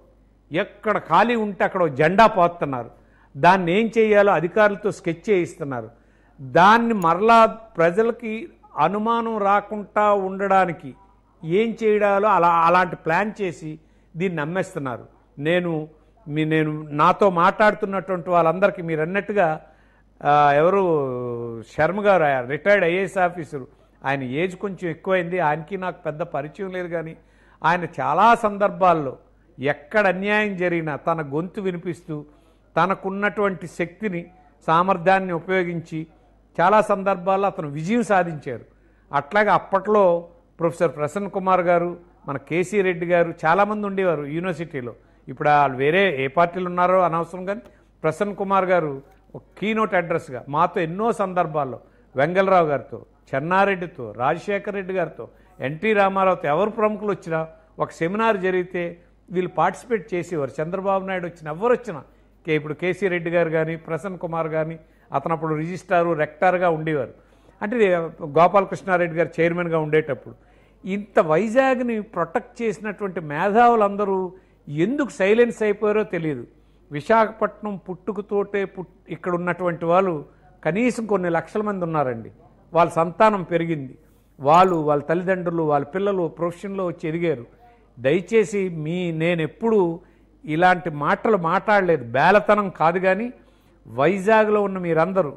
ఎక్కడ ఖాళీ ఉంటే అక్కడ ఓ జెండా పోతున్నారు దాన్ని ఏం చేయాలో అధికారులతో స్కెచ్ చేయిస్తున్నారు దాన్ని మరలా ప్రజలకి అనుమానం రాకుండా ఉండడానికి ఏం చేయడాలో అలా అలాంటి ప్లాన్ చేసి దీన్ని నమ్మేస్తున్నారు నేను మీ నేను నాతో మాట్లాడుతున్నటువంటి వాళ్ళందరికీ మీరు అన్నట్టుగా ఆ, ఎవరు Sharma garu retired IAS officer ఆయన ఏజ్ కొంచెం ఎక్కువైంది ఆయనకి నాకు పెద్ద పరిచయం లేదు కానీ ఆయన చాలా సందర్భాల్లో ఎక్కడ అన్యాయం జరిగినా తన గొంతు వినిపిస్తూ తనకున్నటువంటి శక్తిని సామర్థ్యాన్ని ఉపయోగించి చాలా సందర్భాల్లో అతను విజయం సాధించారు అట్లాగే అప్పట్లో ప్రొఫెసర్ ప్రసన్న కుమార్ గారు మన కేసీ రెడ్డి గారు చాలామంది ఉండేవారు యూనివర్సిటీలో ఇప్పుడు వాళ్ళు వేరే ఏ పార్టీలు ఉన్నారో అనవసరం కానీ ప్రసన్న కుమార్ గారు ఒక కీనోట్ అడ్రస్గా మాతో ఎన్నో సందర్భాల్లో వెంగళరావు గారితో చెన్నారెడ్డితో రాజశేఖర రెడ్డి గారితో ఎన్టీ రామారావుతో ఎవరు ప్రముఖులు వచ్చినా ఒక సెమినార్ జరిగితే వీళ్ళు పార్టిసిపేట్ చేసేవారు చంద్రబాబు నాయుడు వచ్చిన ఎవరు వచ్చినా కే ఇప్పుడు కేసీ రెడ్డి గారు కానీ ప్రసన్న కుమార్ కానీ అతను అప్పుడు రిజిస్ట్రారు రెక్టార్గా ఉండేవారు అంటే గోపాలకృష్ణారెడ్డి గారు చైర్మన్గా ఉండేటప్పుడు ఇంత వైజాగ్ని ప్రొటెక్ట్ చేసినటువంటి మేధావులందరూ ఎందుకు సైలెన్స్ అయిపోయారో తెలియదు విశాఖపట్నం పుట్టుకతోటే పుట్ ఇక్కడ ఉన్నటువంటి వాళ్ళు కనీసం కొన్ని లక్షల మంది ఉన్నారండి వాళ్ళ సంతానం పెరిగింది వాళ్ళు వాళ్ళ తల్లిదండ్రులు వాళ్ళ పిల్లలు ప్రొఫెషన్లో వచ్చి ఎదిగారు దయచేసి మీ నేను ఎప్పుడు ఇలాంటి మాటలు మాట్లాడలేదు బేలతనం కాదు కానీ వైజాగ్లో ఉన్న మీరందరూ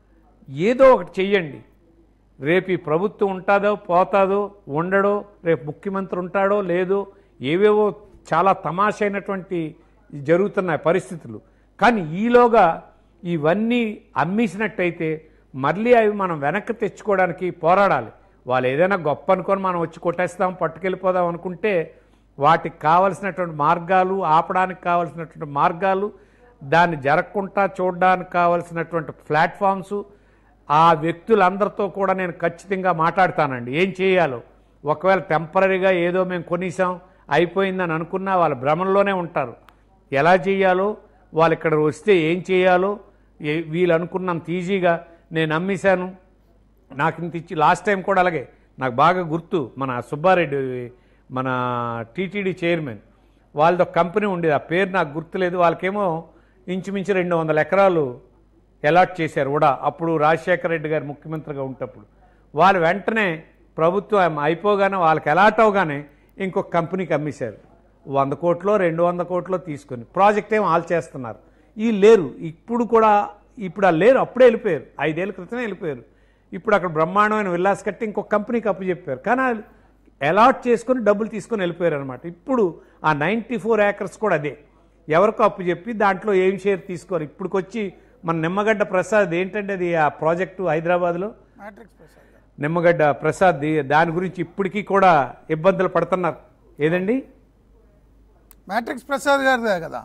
ఏదో ఒకటి చెయ్యండి రేపు ఈ ప్రభుత్వం ఉంటుందో పోతాదో ఉండడో రేపు ముఖ్యమంత్రి ఉంటాడో లేదో ఏవేవో చాలా తమాషైనటువంటి జరుగుతున్నాయి పరిస్థితులు కానీ ఈలోగా ఇవన్నీ అమ్మేసినట్టయితే మళ్ళీ అవి మనం వెనక్కి తెచ్చుకోవడానికి పోరాడాలి వాళ్ళు ఏదైనా గొప్ప అనుకొని మనం వచ్చి కొట్టేస్తాం పట్టుకెళ్ళిపోదాం అనుకుంటే వాటికి కావలసినటువంటి మార్గాలు ఆపడానికి కావలసినటువంటి మార్గాలు దాన్ని జరగకుండా చూడడానికి కావలసినటువంటి ప్లాట్ఫామ్స్ ఆ వ్యక్తులందరితో కూడా నేను ఖచ్చితంగా మాట్లాడతానండి ఏం చేయాలో ఒకవేళ టెంపరీగా ఏదో మేము కొనేసాం అయిపోయిందని అనుకున్నా వాళ్ళ భ్రమంలోనే ఉంటారు ఎలా చేయాలో వాళ్ళు ఇక్కడ వస్తే ఏం చేయాలో ఏ- వీళ్ళు అనుకున్నంత ఈజీగా నేను అమ్మేశాను నాకు ఇంత ఇచ్చి లాస్ట్ టైం కూడా అలాగే నాకు బాగా గుర్తు మన సుబ్బారెడ్డి మన టీటీడీ చైర్మన్ వాళ్ళది ఒక కంపెనీ ఉండేది ఆ పేరు నాకు గుర్తులేదు వాళ్ళకేమో ఇంచుమించు రెండు వందల ఎకరాలు అలాట్ చేశారు కూడా అప్పుడు రాజశేఖర రెడ్డి గారు ముఖ్యమంత్రిగా ఉంటప్పుడు వాళ్ళు వెంటనే ప్రభుత్వం అయిపోగానే వాళ్ళకి అలాట్ అవగానే ఇంకొక కంపెనీకి అమ్మేశారు వంద కోట్లో రెండు వంద కోట్లో తీసుకొని ప్రాజెక్ట్ ఏం ఆల్ చేస్తున్నారు ఈ లేరు ఇప్పుడు కూడా ఇప్పుడు ఆ లేరు అప్పుడే వెళ్ళిపోయారు ఐదేళ్ల క్రితమే వెళ్ళిపోయారు ఇప్పుడు అక్కడ బ్రహ్మాండమైన విల్లాస్ కట్టి ఇంకొక కంపెనీకి అప్పు చెప్పారు కానీ వాళ్ళు అలాట్ చేసుకొని డబ్బులు తీసుకొని వెళ్ళిపోయారు అనమాట ఇప్పుడు ఆ నైంటీ ఫోర్ ఏకర్స్ కూడా అదే ఎవరికో అప్పు చెప్పి దాంట్లో ఏం షేర్ తీసుకోరు ఇప్పుడుకొచ్చి మన నిమ్మగడ్డ ప్రసాద్ ఏంటంటే అది ఆ ప్రాజెక్టు హైదరాబాద్లో మ్యాట్రిక్స్ ప్రసాద్ గారు నిమ్మగడ్డ ప్రసాద్ ది- దాని గురించి ఇప్పటికీ కూడా ఇబ్బందులు పడుతున్నారు ఏదండి మ్యాట్రిక్స్ ప్రసాద్ గారిదే కదా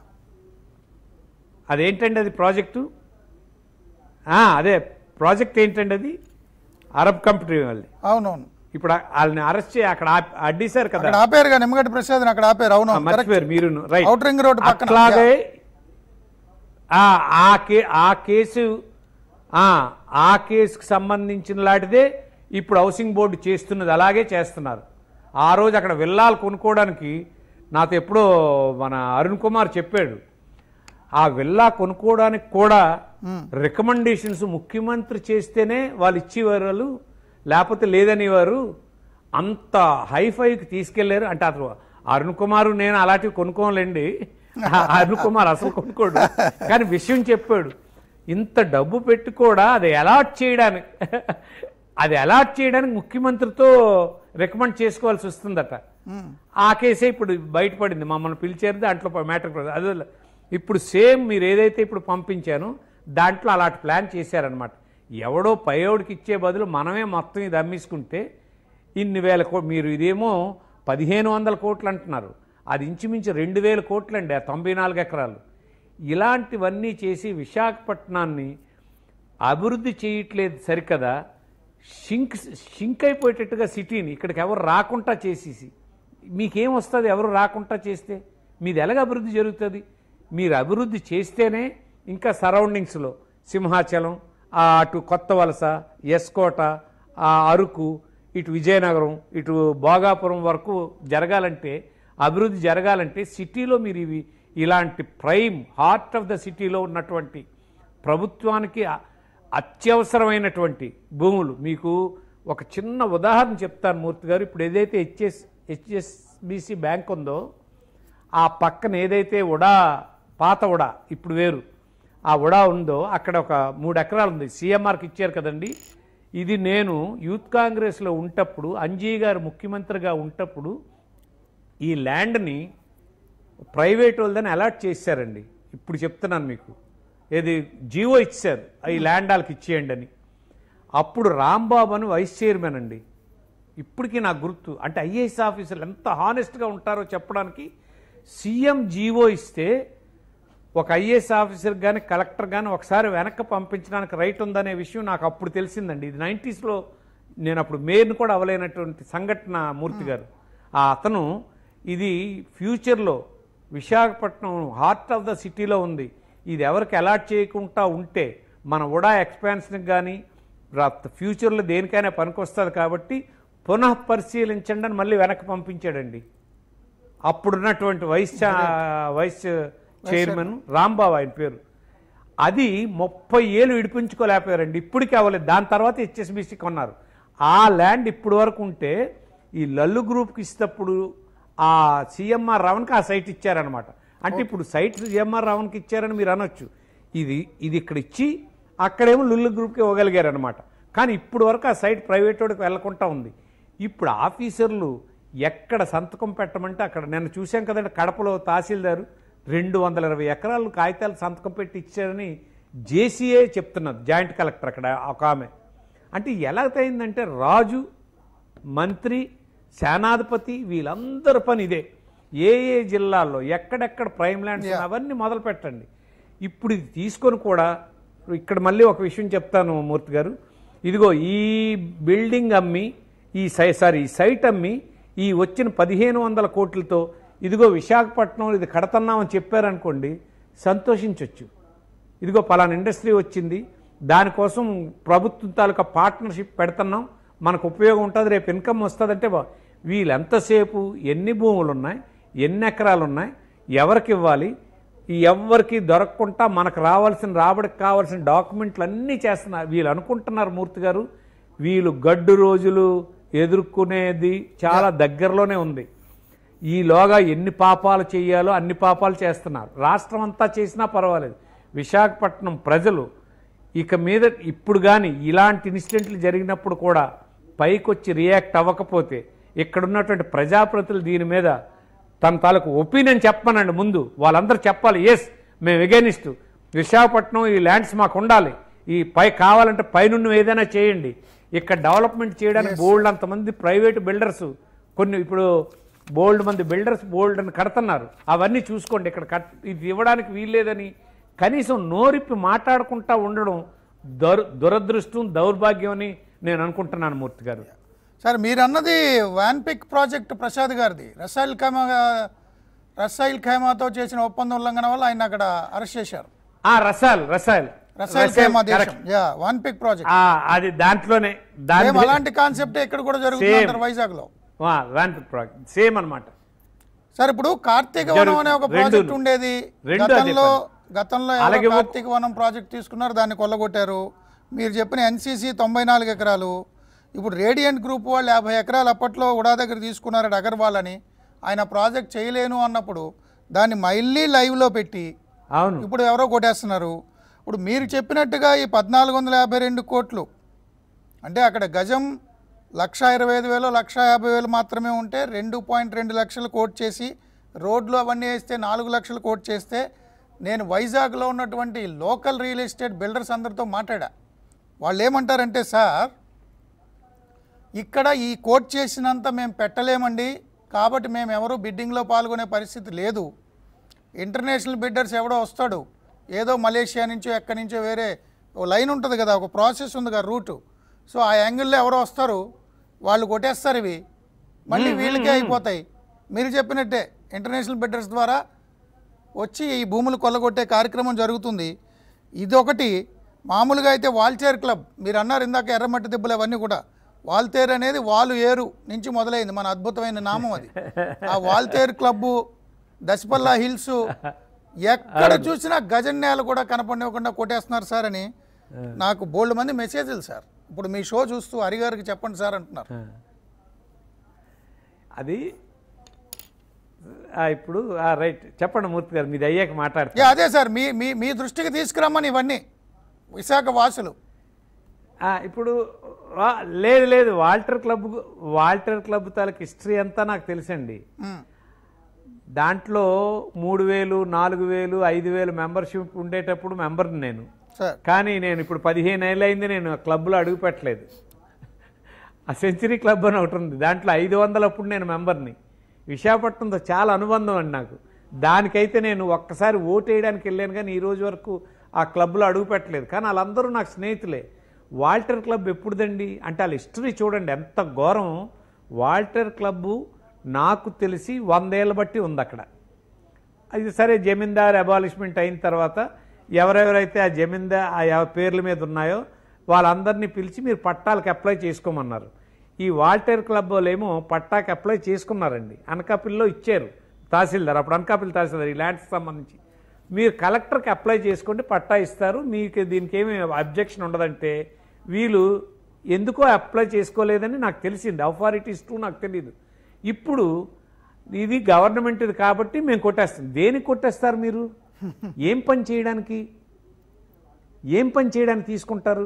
అదేంటండి అది ప్రాజెక్టు ఆ, అదే ప్రాజెక్ట్ ఏంటండి అది అరబ్ కంపెనీ వాళ్ళది అవునవును ఇప్పుడు ఆ- వాళ్ళని అరెస్ట్ చేయి అక్కడ ఆప్- అడ్డేశారు కదా అక్కడ ఆపారుగా నిమ్మగడ్డ ప్రసాద్ అక్కడ ఆపారు అవును ఆ, మర్చిపోయారు మీరు రైట్ అవుట్ రింగ్ రోడ్ పక్కన అట్లాగే ఆ ఆ కే ఆ కేసు ఆ ఆ కేసుకు సంబంధించిన లాంటిదే ఇప్పుడు హౌసింగ్ బోర్డు చేస్తున్నది అలాగే చేస్తున్నారు ఆ రోజు అక్కడ విల్లాలు కొనుక్కోవడానికి నాతో ఎప్పుడో మన అరుణ్ కుమార్ చెప్పాడు ఆ విల్లా కొనుక్కోవడానికి కూడా రికమెండేషన్స్ ముఖ్యమంత్రి చేస్తేనే వాళ్ళు ఇచ్చేవారు వాళ్ళు లేకపోతే లేదనేవారు అంత హైఫైకి తీసుకెళ్లారు అంటే అతను అరుణ్ కుమార్ నేను అలాంటివి కొనుక్కోలేండి ఆ అరుణ్ కుమార్ అసలు కొనుక్కోడు కానీ విషయం చెప్పాడు ఇంత డబ్బు పెట్టి కూడా అది అలాట్ చేయడానికి అది అలాట్ చేయడానికి ముఖ్యమంత్రితో రికమెండ్ చేసుకోవాల్సి వస్తుందట ఆ కేసే ఇప్పుడు బయటపడింది మమ్మల్ని పిలిచారు దాంట్లో మ్యాటర్ అదే ఇప్పుడు సేమ్ మీరు ఏదైతే ఇప్పుడు పంపించానో దాంట్లో అలాంటి ప్లాన్ చేశారనమాట ఎవడో పయోడికి ఇచ్చే బదులు మనమే మొత్తం ఇది అమ్మేసుకుంటే ఇన్ని వేల కో మీరు ఇదేమో పదిహేను వందల కోట్లు అంటున్నారు అది ఇంచుమించు రెండు వేల కోట్లు అండి ఆ తొంభై నాలుగు ఎకరాలు ఇలాంటివన్నీ చేసి విశాఖపట్నాన్ని అభివృద్ధి చేయట్లేదు సరికదా షింక్ షింక్ అయిపోయేటట్టుగా సిటీని ఇక్కడికి ఎవరు రాకుండా చేసేసి మీకేం వస్తుంది ఎవరు రాకుండా చేస్తే మీది ఎలాగ అభివృద్ధి జరుగుతుంది మీరు అభివృద్ధి చేస్తేనే ఇంకా సరౌండింగ్స్లో సింహాచలం ఆ అటు కొత్త వలస ఎస్కోట ఆ అరకు ఇటు విజయనగరం ఇటు భోగాపురం వరకు జరగాలంటే అభివృద్ధి జరగాలంటే సిటీలో మీరు ఇవి ఇలాంటి ప్రైమ్ హార్ట్ ఆఫ్ ద సిటీలో ఉన్నటువంటి ప్రభుత్వానికి అ- అత్యవసరమైనటువంటి భూములు మీకు ఒక చిన్న ఉదాహరణ చెప్తాను మూర్తి గారు ఇప్పుడు ఏదైతే హెచ్ఎస్ హెచ్ఎస్బిసి బ్యాంక్ ఉందో ఆ పక్కన ఏదైతే ఉడా పాత ఉడా ఇప్పుడు వేరు ఆ ఉడా ఉందో అక్కడ ఒక మూడు ఎకరాలు ఉంది సీఎంఆర్కి ఇచ్చారు కదండి ఇది నేను యూత్ కాంగ్రెస్లో ఉంటప్పుడు అంజీ గారు ముఖ్యమంత్రిగా ఉంటప్పుడు ఈ ల్యాండ్ని ప్రైవేట్ వాళ్ళదని అలాట్ చేశారండి ఇప్పుడు చెప్తున్నాను మీకు ఏది జీవో ఇచ్చారు ఈ ల్యాండ్ వాళ్ళకి ఇచ్చేయండి అని అప్పుడు రాంబాబు అని వైస్ చైర్మన్ అండి ఇప్పటికీ నాకు గుర్తు అంటే ఐఏఎస్ ఆఫీసర్లు ఎంత హానెస్ట్గా ఉంటారో చెప్పడానికి సీఎం జీవో ఇస్తే ఒక ఐఏఎస్ ఆఫీసర్ కానీ కలెక్టర్ కానీ ఒకసారి వెనక్కి పంపించడానికి రైట్ ఉందనే విషయం నాకు అప్పుడు తెలిసిందండి ఇది నైంటీస్లో నేను అప్పుడు మేయర్ని కూడా అవ్వలేనటువంటి సంఘటన మూర్తి గారు ఆ అతను ఇది ఫ్యూచర్లో విశాఖపట్నం హార్ట్ ఆఫ్ ద సిటీలో ఉంది ఇది ఎవరికి అలాట్ చేయకుండా ఉంటే మన ఉడా ఎక్స్పాన్షన్కి కానీ ఫ్యూచర్లో దేనికైనా పనికొస్తుంది కాబట్టి పునః పరిశీలించండి అని మళ్ళీ వెనక్కి పంపించాడండి అప్పుడున్నటువంటి వైస్ చా- వైస్ చైర్మన్ రాంబాబు ఆయన పేరు అది ముప్పై ఏళ్ళు విడిపించుకోలేకపోయారండి ఇప్పటికీ అవ్వలేదు దాని తర్వాత హెచ్ఎస్బిసి కొన్నారు ఆ ల్యాండ్ ఇప్పటి వరకు ఉంటే ఈ లల్లు గ్రూప్కి ఇచ్చినప్పుడు ఆ సిఎంఆర్ రావణ్కి ఆ సైట్ ఇచ్చారనమాట అంటే ఇప్పుడు సైట్ సిఎంఆర్ రావణ్కి ఇచ్చారని మీరు అనొచ్చు ఇది ఇది ఇక్కడ ఇచ్చి అక్కడేమో లుల్లు గ్రూప్కి ఇవ్వగలిగారు అనమాట కానీ ఇప్పుడు వరకు ఆ సైట్ ప్రైవేట్ వాడికి వెళ్లకుండా ఉంది ఇప్పుడు ఆఫీసర్లు ఎక్కడ సంతకం పెట్టమంటే అక్కడ నేను చూశాం కదండి కడపలో తహసీల్దారు రెండు వందల ఇరవై ఎకరాలు కాగితాలు సంతకం పెట్టి ఇచ్చారని జేసీఏ చెప్తున్నారు జాయింట్ కలెక్టర్ అక్కడ ఒక ఆమె అంటే ఎలాగైందంటే రాజు మంత్రి సేనాధిపతి వీళ్ళందరి పని ఇదే ఏ ఏ జిల్లాల్లో ఎక్కడెక్కడ ప్రైమ్ ల్యాండ్స్ Yeah. అవన్నీ మొదలు పెట్టండి ఇప్పుడు ఇది తీసుకొని కూడా ఇక్కడ మళ్ళీ ఒక విషయం చెప్తాను మూర్తి గారు ఇదిగో ఈ బిల్డింగ్ అమ్మి ఈ సై సారీ ఈ సైట్ అమ్మి ఈ వచ్చిన పదిహేను వందల కోట్లతో ఇదిగో విశాఖపట్నం ఇది కడతన్నామని చెప్పారనుకోండి సంతోషించవచ్చు ఇదిగో పలానా ఇండస్ట్రీ వచ్చింది దానికోసం ప్రభుత్వం తాలూకా పార్ట్నర్షిప్ పెడుతున్నాం మనకు ఉపయోగం ఉంటుంది రేపు ఇన్కమ్ వస్తుందంటే బా- వీళ్ళెంతసేపు ఎన్ని భూములు ఉన్నాయి ఎన్ని ఎకరాలు ఉన్నాయి ఎవరికి ఇవ్వాలి ఈ ఎవ్వరికి దొరకకుండా మనకు రావాల్సిన రాబడికి కావాల్సిన డాక్యుమెంట్లు అన్నీ చేస్తున్నారు వీళ్ళు అనుకుంటున్నారు మూర్తి గారు వీళ్ళు గడ్డు రోజులు ఎదుర్కొనేది చాలా దగ్గరలోనే ఉంది ఈలోగా ఎన్ని పాపాలు చేయాలో అన్ని పాపాలు చేస్తున్నారు రాష్ట్రం అంతా చేసినా పర్వాలేదు విశాఖపట్నం ప్రజలు ఇక మీద ఇప్పుడు కానీ ఇలాంటి ఇన్సిడెంట్లు జరిగినప్పుడు కూడా పైకొచ్చి రియాక్ట్ అవ్వకపోతే ఇక్కడ ఉన్నటువంటి ప్రజాప్రతినిధులు దీని మీద తన తాలూకు ఒపీనియన్ చెప్పమనండి ముందు వాళ్ళందరూ చెప్పాలి ఎస్ మేము ఎగెనిస్ట్ విశాఖపట్నం ఈ ల్యాండ్స్ మాకు ఉండాలి ఈ పై కావాలంటే పైనున్న ఏదైనా చేయండి ఇక్కడ డెవలప్మెంట్ చేయడానికి బోల్డ్ అంతమంది ప్రైవేట్ బిల్డర్స్ కొన్ని ఇప్పుడు బోల్డ్ మంది బిల్డర్స్ బోల్డ్ అని కడుతున్నారు అవన్నీ చూసుకోండి ఇక్కడ కట్ ఇది ఇవ్వడానికి వీల్లేదని కనీసం నోరిప్పి మాట్లాడుకుంటా ఉండడం దుర దురదృష్టం దౌర్భాగ్యం అని నేను అనుకుంటున్నాను మూర్తి గారు సార్ మీరు అన్నది వాన్పిక్ ప్రాజెక్ట్ ప్రసాద్ గారిది రసాయిల్ ఖైమా రసాయిల్ ఖైమాతో చేసిన ఒప్పంద ఉల్లంఘన వల్ల ఆయన అక్కడ అరెస్ట్ చేశారు ఆ రసాయల్ రసాయల్ రసాయిల్ ఖైమా దేశం యా వాన్పిక్ ప్రాజెక్ట్ ఆ, అది దాంట్లోనే దాని సేమ్ అలాంటి కాన్సెప్ట్ ఇక్కడ కూడా జరుగుతుంది Same. అంటారు వైజాగ్ లో సేమ్ అన్నమాట సార్ ఇప్పుడు కార్తీక వనం అనే ఒక జరుగు- ప్రాజెక్ట్ రెండును. ఉండేది రెండు అదే గతంలో గతంలో ఎవరో అలాగే ఒక- కార్తీక వనం ప్రాజెక్ట్ తీసుకున్నారు దాన్ని కొల్లగొట్టారు మీరు చెప్పిన ఎన్సీసీ తొంభై నాలుగు ఎకరాలు ఇప్పుడు రేడియంట్ గ్రూప్ వాళ్ళు యాభై ఎకరాలు అప్పట్లో ఉడా దగ్గర తీసుకున్నారు అగర్వాల్ అని ఆయన ప్రాజెక్ట్ చేయలేను అన్నప్పుడు దాన్ని మళ్ళీ లైవ్లో పెట్టి అవును ఇప్పుడు ఎవరో కొట్టేస్తున్నారు ఇప్పుడు మీరు చెప్పినట్టుగా ఈ పద్నాలుగు వందల యాభై రెండు కోట్లు అంటే అక్కడ గజం లక్ష ఇరవై ఐదు వేలు లక్ష యాభై వేలు మాత్రమే ఉంటే రెండు పాయింట్ రెండు లక్షలు కోట్ చేసి రోడ్లు అవన్నీ వేస్తే నాలుగు లక్షలు కోట్ చేస్తే నేను వైజాగ్లో ఉన్నటువంటి లోకల్ రియల్ ఎస్టేట్ బిల్డర్స్ అందరితో మాట్లాడా వాళ్ళు ఏమంటారంటే సార్ ఇక్కడ ఈ కోట్ చేసినంత మేము పెట్టలేమండి కాబట్టి మేము ఎవరు బిడ్డింగ్లో పాల్గొనే పరిస్థితి లేదు ఇంటర్నేషనల్ బిడ్డర్స్ ఎవడో వస్తాడు ఏదో మలేషియా నుంచో ఎక్కడి నుంచో వేరే ఓ లైన్ ఉంటుంది కదా ఒక ప్రాసెస్ ఉంది కదా రూటు సో ఆ యాంగిల్లో ఎవరో వస్తారు వాళ్ళు కొట్టేస్తారు ఇవి మళ్ళీ వీళ్ళకే అయిపోతాయి మీరు చెప్పినట్టే ఇంటర్నేషనల్ బిడ్డర్స్ ద్వారా వచ్చి ఈ భూములు కొల్లగొట్టే కార్యక్రమం జరుగుతుంది ఇదొకటి మామూలుగా అయితే వాల్చేర్ క్లబ్ మీరు అన్నారు ఇందాక ఎర్రమట్టి దెబ్బలు అవన్నీ కూడా వాల్తేర్ అనేది వాలు ఏరు నుంచి మొదలైంది మన అద్భుతమైన నామం అది ఆ వాల్తేర్ క్లబ్బు దశపల్లా హిల్స్ ఎక్కడ చూసినా గజన్యాలు కూడా కనపడనివ్వకుండా కొట్టేస్తున్నారు సార్ అని నాకు బోల్డ్ మంది మెసేజ్లు సార్ ఇప్పుడు మీ షో చూస్తూ హరిగారికి చెప్పండి సార్ అంటున్నారు అది ఆ, ఇప్పుడు ఆ, రైట్ చెప్పండి మూర్తి గారు మీది అయ్యాక మాట్లాడతా యా, అదే సార్ మీ మీ మీ దృష్టికి తీసుకురమ్మని ఇవన్నీ విశాఖ వాసులు ఆ, ఇప్పుడు వా- లేదు లేదు వాల్టర్ క్లబ్ వాల్టర్ క్లబ్ తాలూకు హిస్టరీ అంతా నాకు తెలుసండి ఉమ్, దాంట్లో మూడు వేలు నాలుగు వేలు ఐదు వేలు మెంబర్షిప్ ఉండేటప్పుడు మెంబర్ని నేను సార్ కానీ నేను ఇప్పుడు పదిహేను ఏళ్ళు అయింది నేను ఆ క్లబ్లో అడుగు పెట్టలేదు ఆ సెంచరీ క్లబ్ అని ఒకటి ఉంది దాంట్లో ఐదు వందలప్పుడు నేను మెంబర్ని విశాఖపట్నంతో చాలా అనుబంధం అండి నాకు దానికైతే నేను ఒక్కసారి ఓటు వేయడానికి వెళ్ళాను కానీ ఈ రోజు వరకు ఆ క్లబ్లో అడుగు పెట్టలేదు కానీ వాళ్ళందరూ నాకు స్నేహితులే వాల్టర్ క్లబ్ ఎప్పుడుదండి అంటే వాళ్ళ హిస్టరీ చూడండి ఎంత ఘోరం వాల్టర్ క్లబ్బు నాకు తెలిసి వందేళ్ళ బట్టి ఉంది అక్కడ అది సరే జమీందార్ అబాలిష్మెంట్ అయిన తర్వాత ఎవరెవరైతే ఆ జమీందార్ ఆ ఎవ- పేర్ల మీద ఉన్నాయో వాళ్ళందరినీ పిలిచి మీరు పట్టాలకు అప్లై చేసుకోమన్నారు ఈ వాల్టేర్ క్లబ్ వాళ్ళేమో పట్టాకి అప్లై చేసుకున్నారండి అనకాపల్లిలో ఇచ్చారు తహసీల్దార్ అప్పుడు అనకాపల్లి తహసీల్దార్ ఈ ల్యాండ్స్కి సంబంధించి మీరు కలెక్టర్కి అప్లై చేసుకోండి పట్టా ఇస్తారు మీకు దీనికి ఏమి అబ్జెక్షన్ ఉండదంటే వీళ్ళు ఎందుకో అప్లై చేసుకోలేదని నాకు తెలిసింది అథారిటీస్ టూ నాకు తెలియదు ఇప్పుడు ఇది గవర్నమెంట్ ఇది కాబట్టి మేము కొట్టేస్తాం దేనికి కొట్టేస్తారు మీరు ఏం పని చేయడానికి ఏం పని చేయడానికి తీసుకుంటారు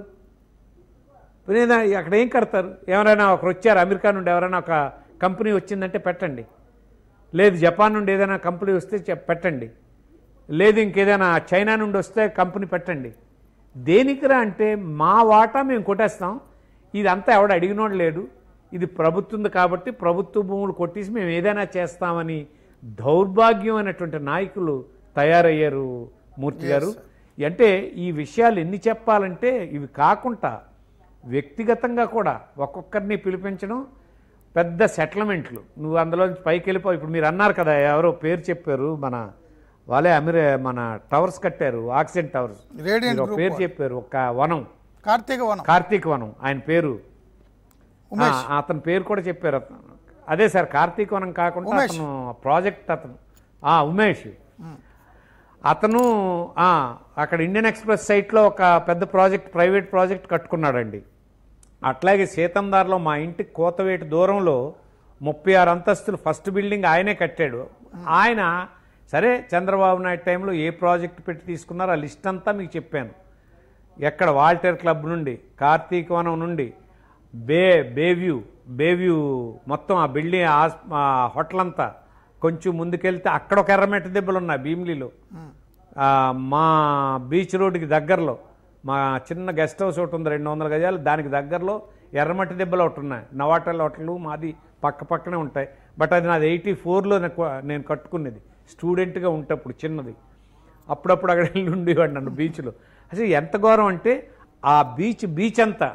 లేదా అక్కడ ఏం కడతారు ఎవరైనా ఒకరు వచ్చారు అమెరికా నుండి ఎవరైనా ఒక కంపెనీ వచ్చిందంటే పెట్టండి లేదు జపాన్ నుండి ఏదైనా కంపెనీ వస్తే చెప్- పెట్టండి లేదు ఇంకేదైనా చైనా నుండి వస్తే కంపెనీ పెట్టండి దేనికిరా అంటే మా వాటా మేము కొట్టేస్తాం ఇదంతా ఎవడ అడిగినోడు లేడు ఇది ప్రభుత్వంది కాబట్టి ప్రభుత్వ భూములు కొట్టేసి మేము ఏదైనా చేస్తామని దౌర్భాగ్యమైనటువంటి నాయకులు తయారయ్యారు మూర్తి గారు అంటే ఈ విషయాలు ఎన్ని చెప్పాలంటే ఇవి కాకుండా వ్యక్తిగతంగా కూడా ఒక్కొక్కరిని పిలిపించడం పెద్ద సెటిల్మెంట్లు నువ్వు అందులో నుంచి పైకి వెళ్ళిపో ఇప్పుడు మీరు అన్నారు కదా ఎవరో పేరు చెప్పారు మన వాళ్ళే అమిరే మన టవర్స్ కట్టారు ఆక్సిజన్ టవర్స్ రేడియంట్ మీరు ఒక గ్రూప్ పేరు చెప్పారు ఒక వనం కార్తీక వనం కార్తీక్ వనం ఆయన పేరు ఉమేష్ ఆ, అతని పేరు కూడా చెప్పారు అతను అదే సార్ కార్తీక్ వనం కాకుండా ఉమేష్. అతను ప్రాజెక్ట్ అతను ఆ, ఉమేష్ అతను ఆ, అక్కడ ఇండియన్ ఎక్స్ప్రెస్ సైట్లో ఒక పెద్ద ప్రాజెక్ట్ ప్రైవేట్ ప్రాజెక్ట్ కట్టుకున్నాడండి అట్లాగే సీతందార్లో మా ఇంటికి కోతవేటి దూరంలో ముప్పై ఆరు అంతస్తులు ఫస్ట్ బిల్డింగ్ ఆయనే కట్టాడు ఆయన సరే చంద్రబాబు నాయుడు టైంలో ఏ ప్రాజెక్ట్ పెట్టి తీసుకున్నారో ఆ లిస్ట్ అంతా మీకు చెప్పాను ఎక్కడ వాల్టర్ క్లబ్ నుండి కార్తీక వనం నుండి బే బేవ్యూ బేవ్యూ మొత్తం ఆ బిల్డింగ్ ఆ- ఆ హోటల్ అంతా కొంచెం ముందుకెళ్తే అక్కడ ఒక ఎర్రమెట్ట దెబ్బలు ఉన్నాయి భీమిలీలో ఆ, మా బీచ్ రోడ్డుకి దగ్గరలో మా చిన్న గెస్ట్ హౌస్ ఒకటి ఉంది రెండు వందల గజాలు దానికి దగ్గరలో ఎర్రమట్టి దెబ్బలు ఒకటి ఉన్నాయి నవాటల్ హోటల్ మాది పక్క పక్కనే ఉంటాయి బట్ అది నాది ఎయిటీ ఫోర్లో నేను కట్టుకునేది స్టూడెంట్గా ఉంటప్పుడు చిన్నది అప్పుడప్పుడు అక్కడ వెళ్ళి ఉండేవాడు నన్ను బీచ్లో అసలు ఎంత ఘోరం అంటే ఆ బీచ్ బీచ్ అంతా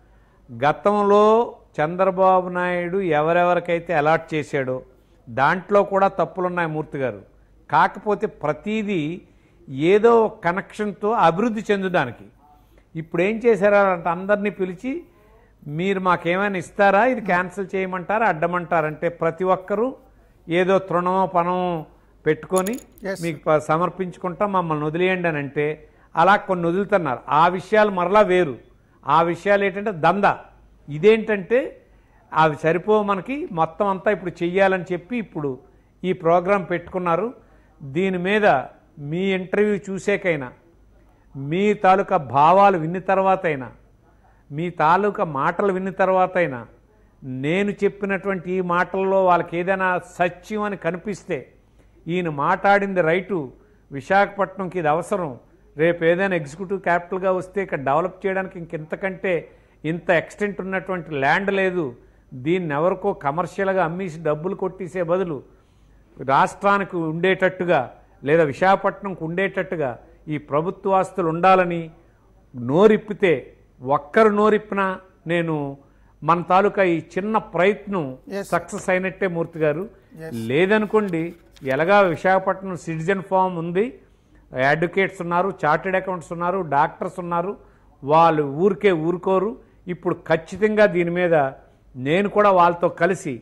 గతంలో చంద్రబాబు నాయుడు ఎవరెవరికైతే అలాట్ చేశాడో దాంట్లో కూడా తప్పులున్నాయి మూర్తి గారు కాకపోతే ప్రతీదీ ఏదో ఒక కనెక్షన్తో అభివృద్ధి చెందుదానికి ఇప్పుడు ఏం చేశారా అంటే అందరినీ పిలిచి మీరు మాకేమైనా ఇస్తారా ఇది క్యాన్సిల్ చేయమంటారా అడ్డమంటారంటే ప్రతి ఒక్కరూ ఏదో తృణమో పనమో పెట్టుకొని Yes. మీకు ప- సమర్పించుకుంటాం మమ్మల్ని వదిలేయండి అని అంటే అలా కొన్ని వదులుతున్నారు ఆ విషయాలు మరలా వేరు ఆ విషయాలు ఏంటంటే దంద ఇదేంటంటే అవి సరిపో మనకి మొత్తం అంతా ఇప్పుడు చెయ్యాలని చెప్పి ఇప్పుడు ఈ ప్రోగ్రాం పెట్టుకున్నారు దీని మీద మీ ఇంటర్వ్యూ చూసేకైనా మీ తాలూకా భావాలు విన్న తర్వాత అయినా మీ తాలూకా మాటలు విన్న తర్వాత అయినా నేను చెప్పినటువంటి ఈ మాటల్లో వాళ్ళకి ఏదైనా సత్యం అని కనిపిస్తే ఈయన మాట్లాడింది రైటు విశాఖపట్నంకి ఇది అవసరం రేపు ఏదైనా ఎగ్జిక్యూటివ్ క్యాపిటల్గా వస్తే ఇక్కడ డెవలప్ చేయడానికి ఇంకెంతకంటే ఇంత ఎక్స్టెంట్ ఉన్నటువంటి ల్యాండ్ లేదు దీన్ని ఎవరికో కమర్షియల్గా అమ్మేసి డబ్బులు కొట్టేసే బదులు రాష్ట్రానికి ఉండేటట్టుగా లేదా విశాఖపట్నంకు ఉండేటట్టుగా ఈ ప్రభుత్వ ఆస్తులు ఉండాలని నోరిప్పితే ఒక్కరు నోరిప్పినా నేను మన తాలూకా ఈ చిన్న ప్రయత్నం Yes. సక్సెస్ అయినట్టే మూర్తి గారు Yes. లేదనుకోండి ఎలాగా విశాఖపట్నం సిటిజన్ ఫామ్ ఉంది అడ్వకేట్స్ ఉన్నారు చార్టెడ్ అకౌంట్స్ ఉన్నారు డాక్టర్స్ ఉన్నారు వాళ్ళు ఊరికే ఊరుకోరు ఇప్పుడు ఖచ్చితంగా దీని మీద నేను కూడా వాళ్ళతో కలిసి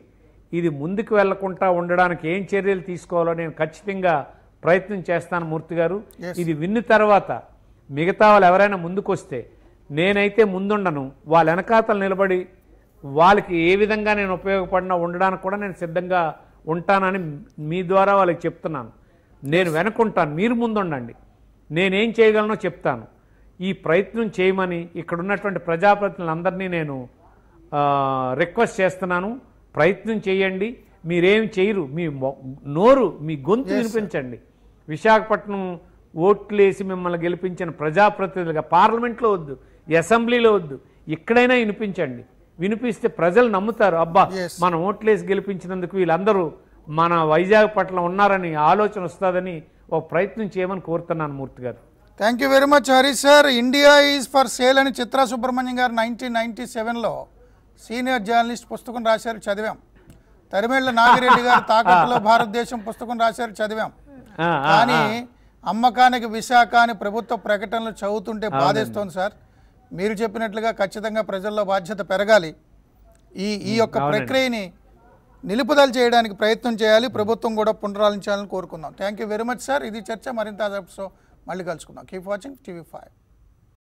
ఇది ముందుకు వెళ్లకుండా ఉండడానికి ఏం చర్యలు తీసుకోవాలో నేను ఖచ్చితంగా ప్రయత్నం చేస్తాను మూర్తి గారు Yes. ఇది విన్న తర్వాత మిగతా వాళ్ళు ఎవరైనా ముందుకు వస్తే నేనైతే ముందుండను వాళ్ళ వెనకాతలు నిలబడి వాళ్ళకి ఏ విధంగా నేను ఉపయోగపడినా ఉండడానికి కూడా నేను సిద్ధంగా ఉంటానని మీ ద్వారా వాళ్ళకి చెప్తున్నాను నేను వెనకుంటాను మీరు ముందుండండి నేనేం చేయగలనో చెప్తాను ఈ ప్రయత్నం చేయమని ఇక్కడ ఉన్నటువంటి ప్రజాప్రతినిధులందరినీ నేను ఆ, రిక్వెస్ట్ చేస్తున్నాను ప్రయత్నం చేయండి మీరేం చేయరు మీ మొ- నోరు మీ గొంతు వినిపించండి విశాఖపట్నం ఓట్లేసి మిమ్మల్ని గెలిపించిన ప్రజాప్రతినిధులుగా పార్లమెంట్లో వద్దు అసెంబ్లీలో వద్దు ఇక్కడైనా వినిపించండి వినిపిస్తే ప్రజలు నమ్ముతారు అబ్బా Yes. మన ఓట్లేసి గెలిపించినందుకు వీళ్ళందరూ మన వైజాగ్ పట్ల ఉన్నారని ఆలోచన వస్తుందని ఒక ప్రయత్నం చేయమని కోరుతున్నాను Murthy garu thank you very much Harish sir India is for sale అని చిత్రా సుబ్రహ్మణ్యం గారు నైన్టీన్ నైన్టీ సెవెన్లో సీనియర్ జర్నలిస్ట్ పుస్తకం రాశారు చదివాం తరిమేళ్ల నాగిరెడ్డి గారు తాకట్టులో భారతదేశం పుస్తకం రాశారు చదివాం ఆ, ఆ, కానీ అమ్మకానికి విశాఖ అని ప్రభుత్వ ప్రకటనలు చదువుతుంటే బాధేస్తోంది సార్ మీరు చెప్పినట్లుగా ఖచ్చితంగా ప్రజల్లో బాధ్యత పెరగాలి ఈ ఈ యొక్క ప్రక్రియని నిలుపుదల చేయడానికి ప్రయత్నం చేయాలి ప్రభుత్వం కూడా పునరాలించాలని కోరుకుందాం thank you very much sir ఇది చర్చ మరింత మళ్ళీ కలుసుకుందాం కీప్ వాచింగ్ టీవీ ఫైవ్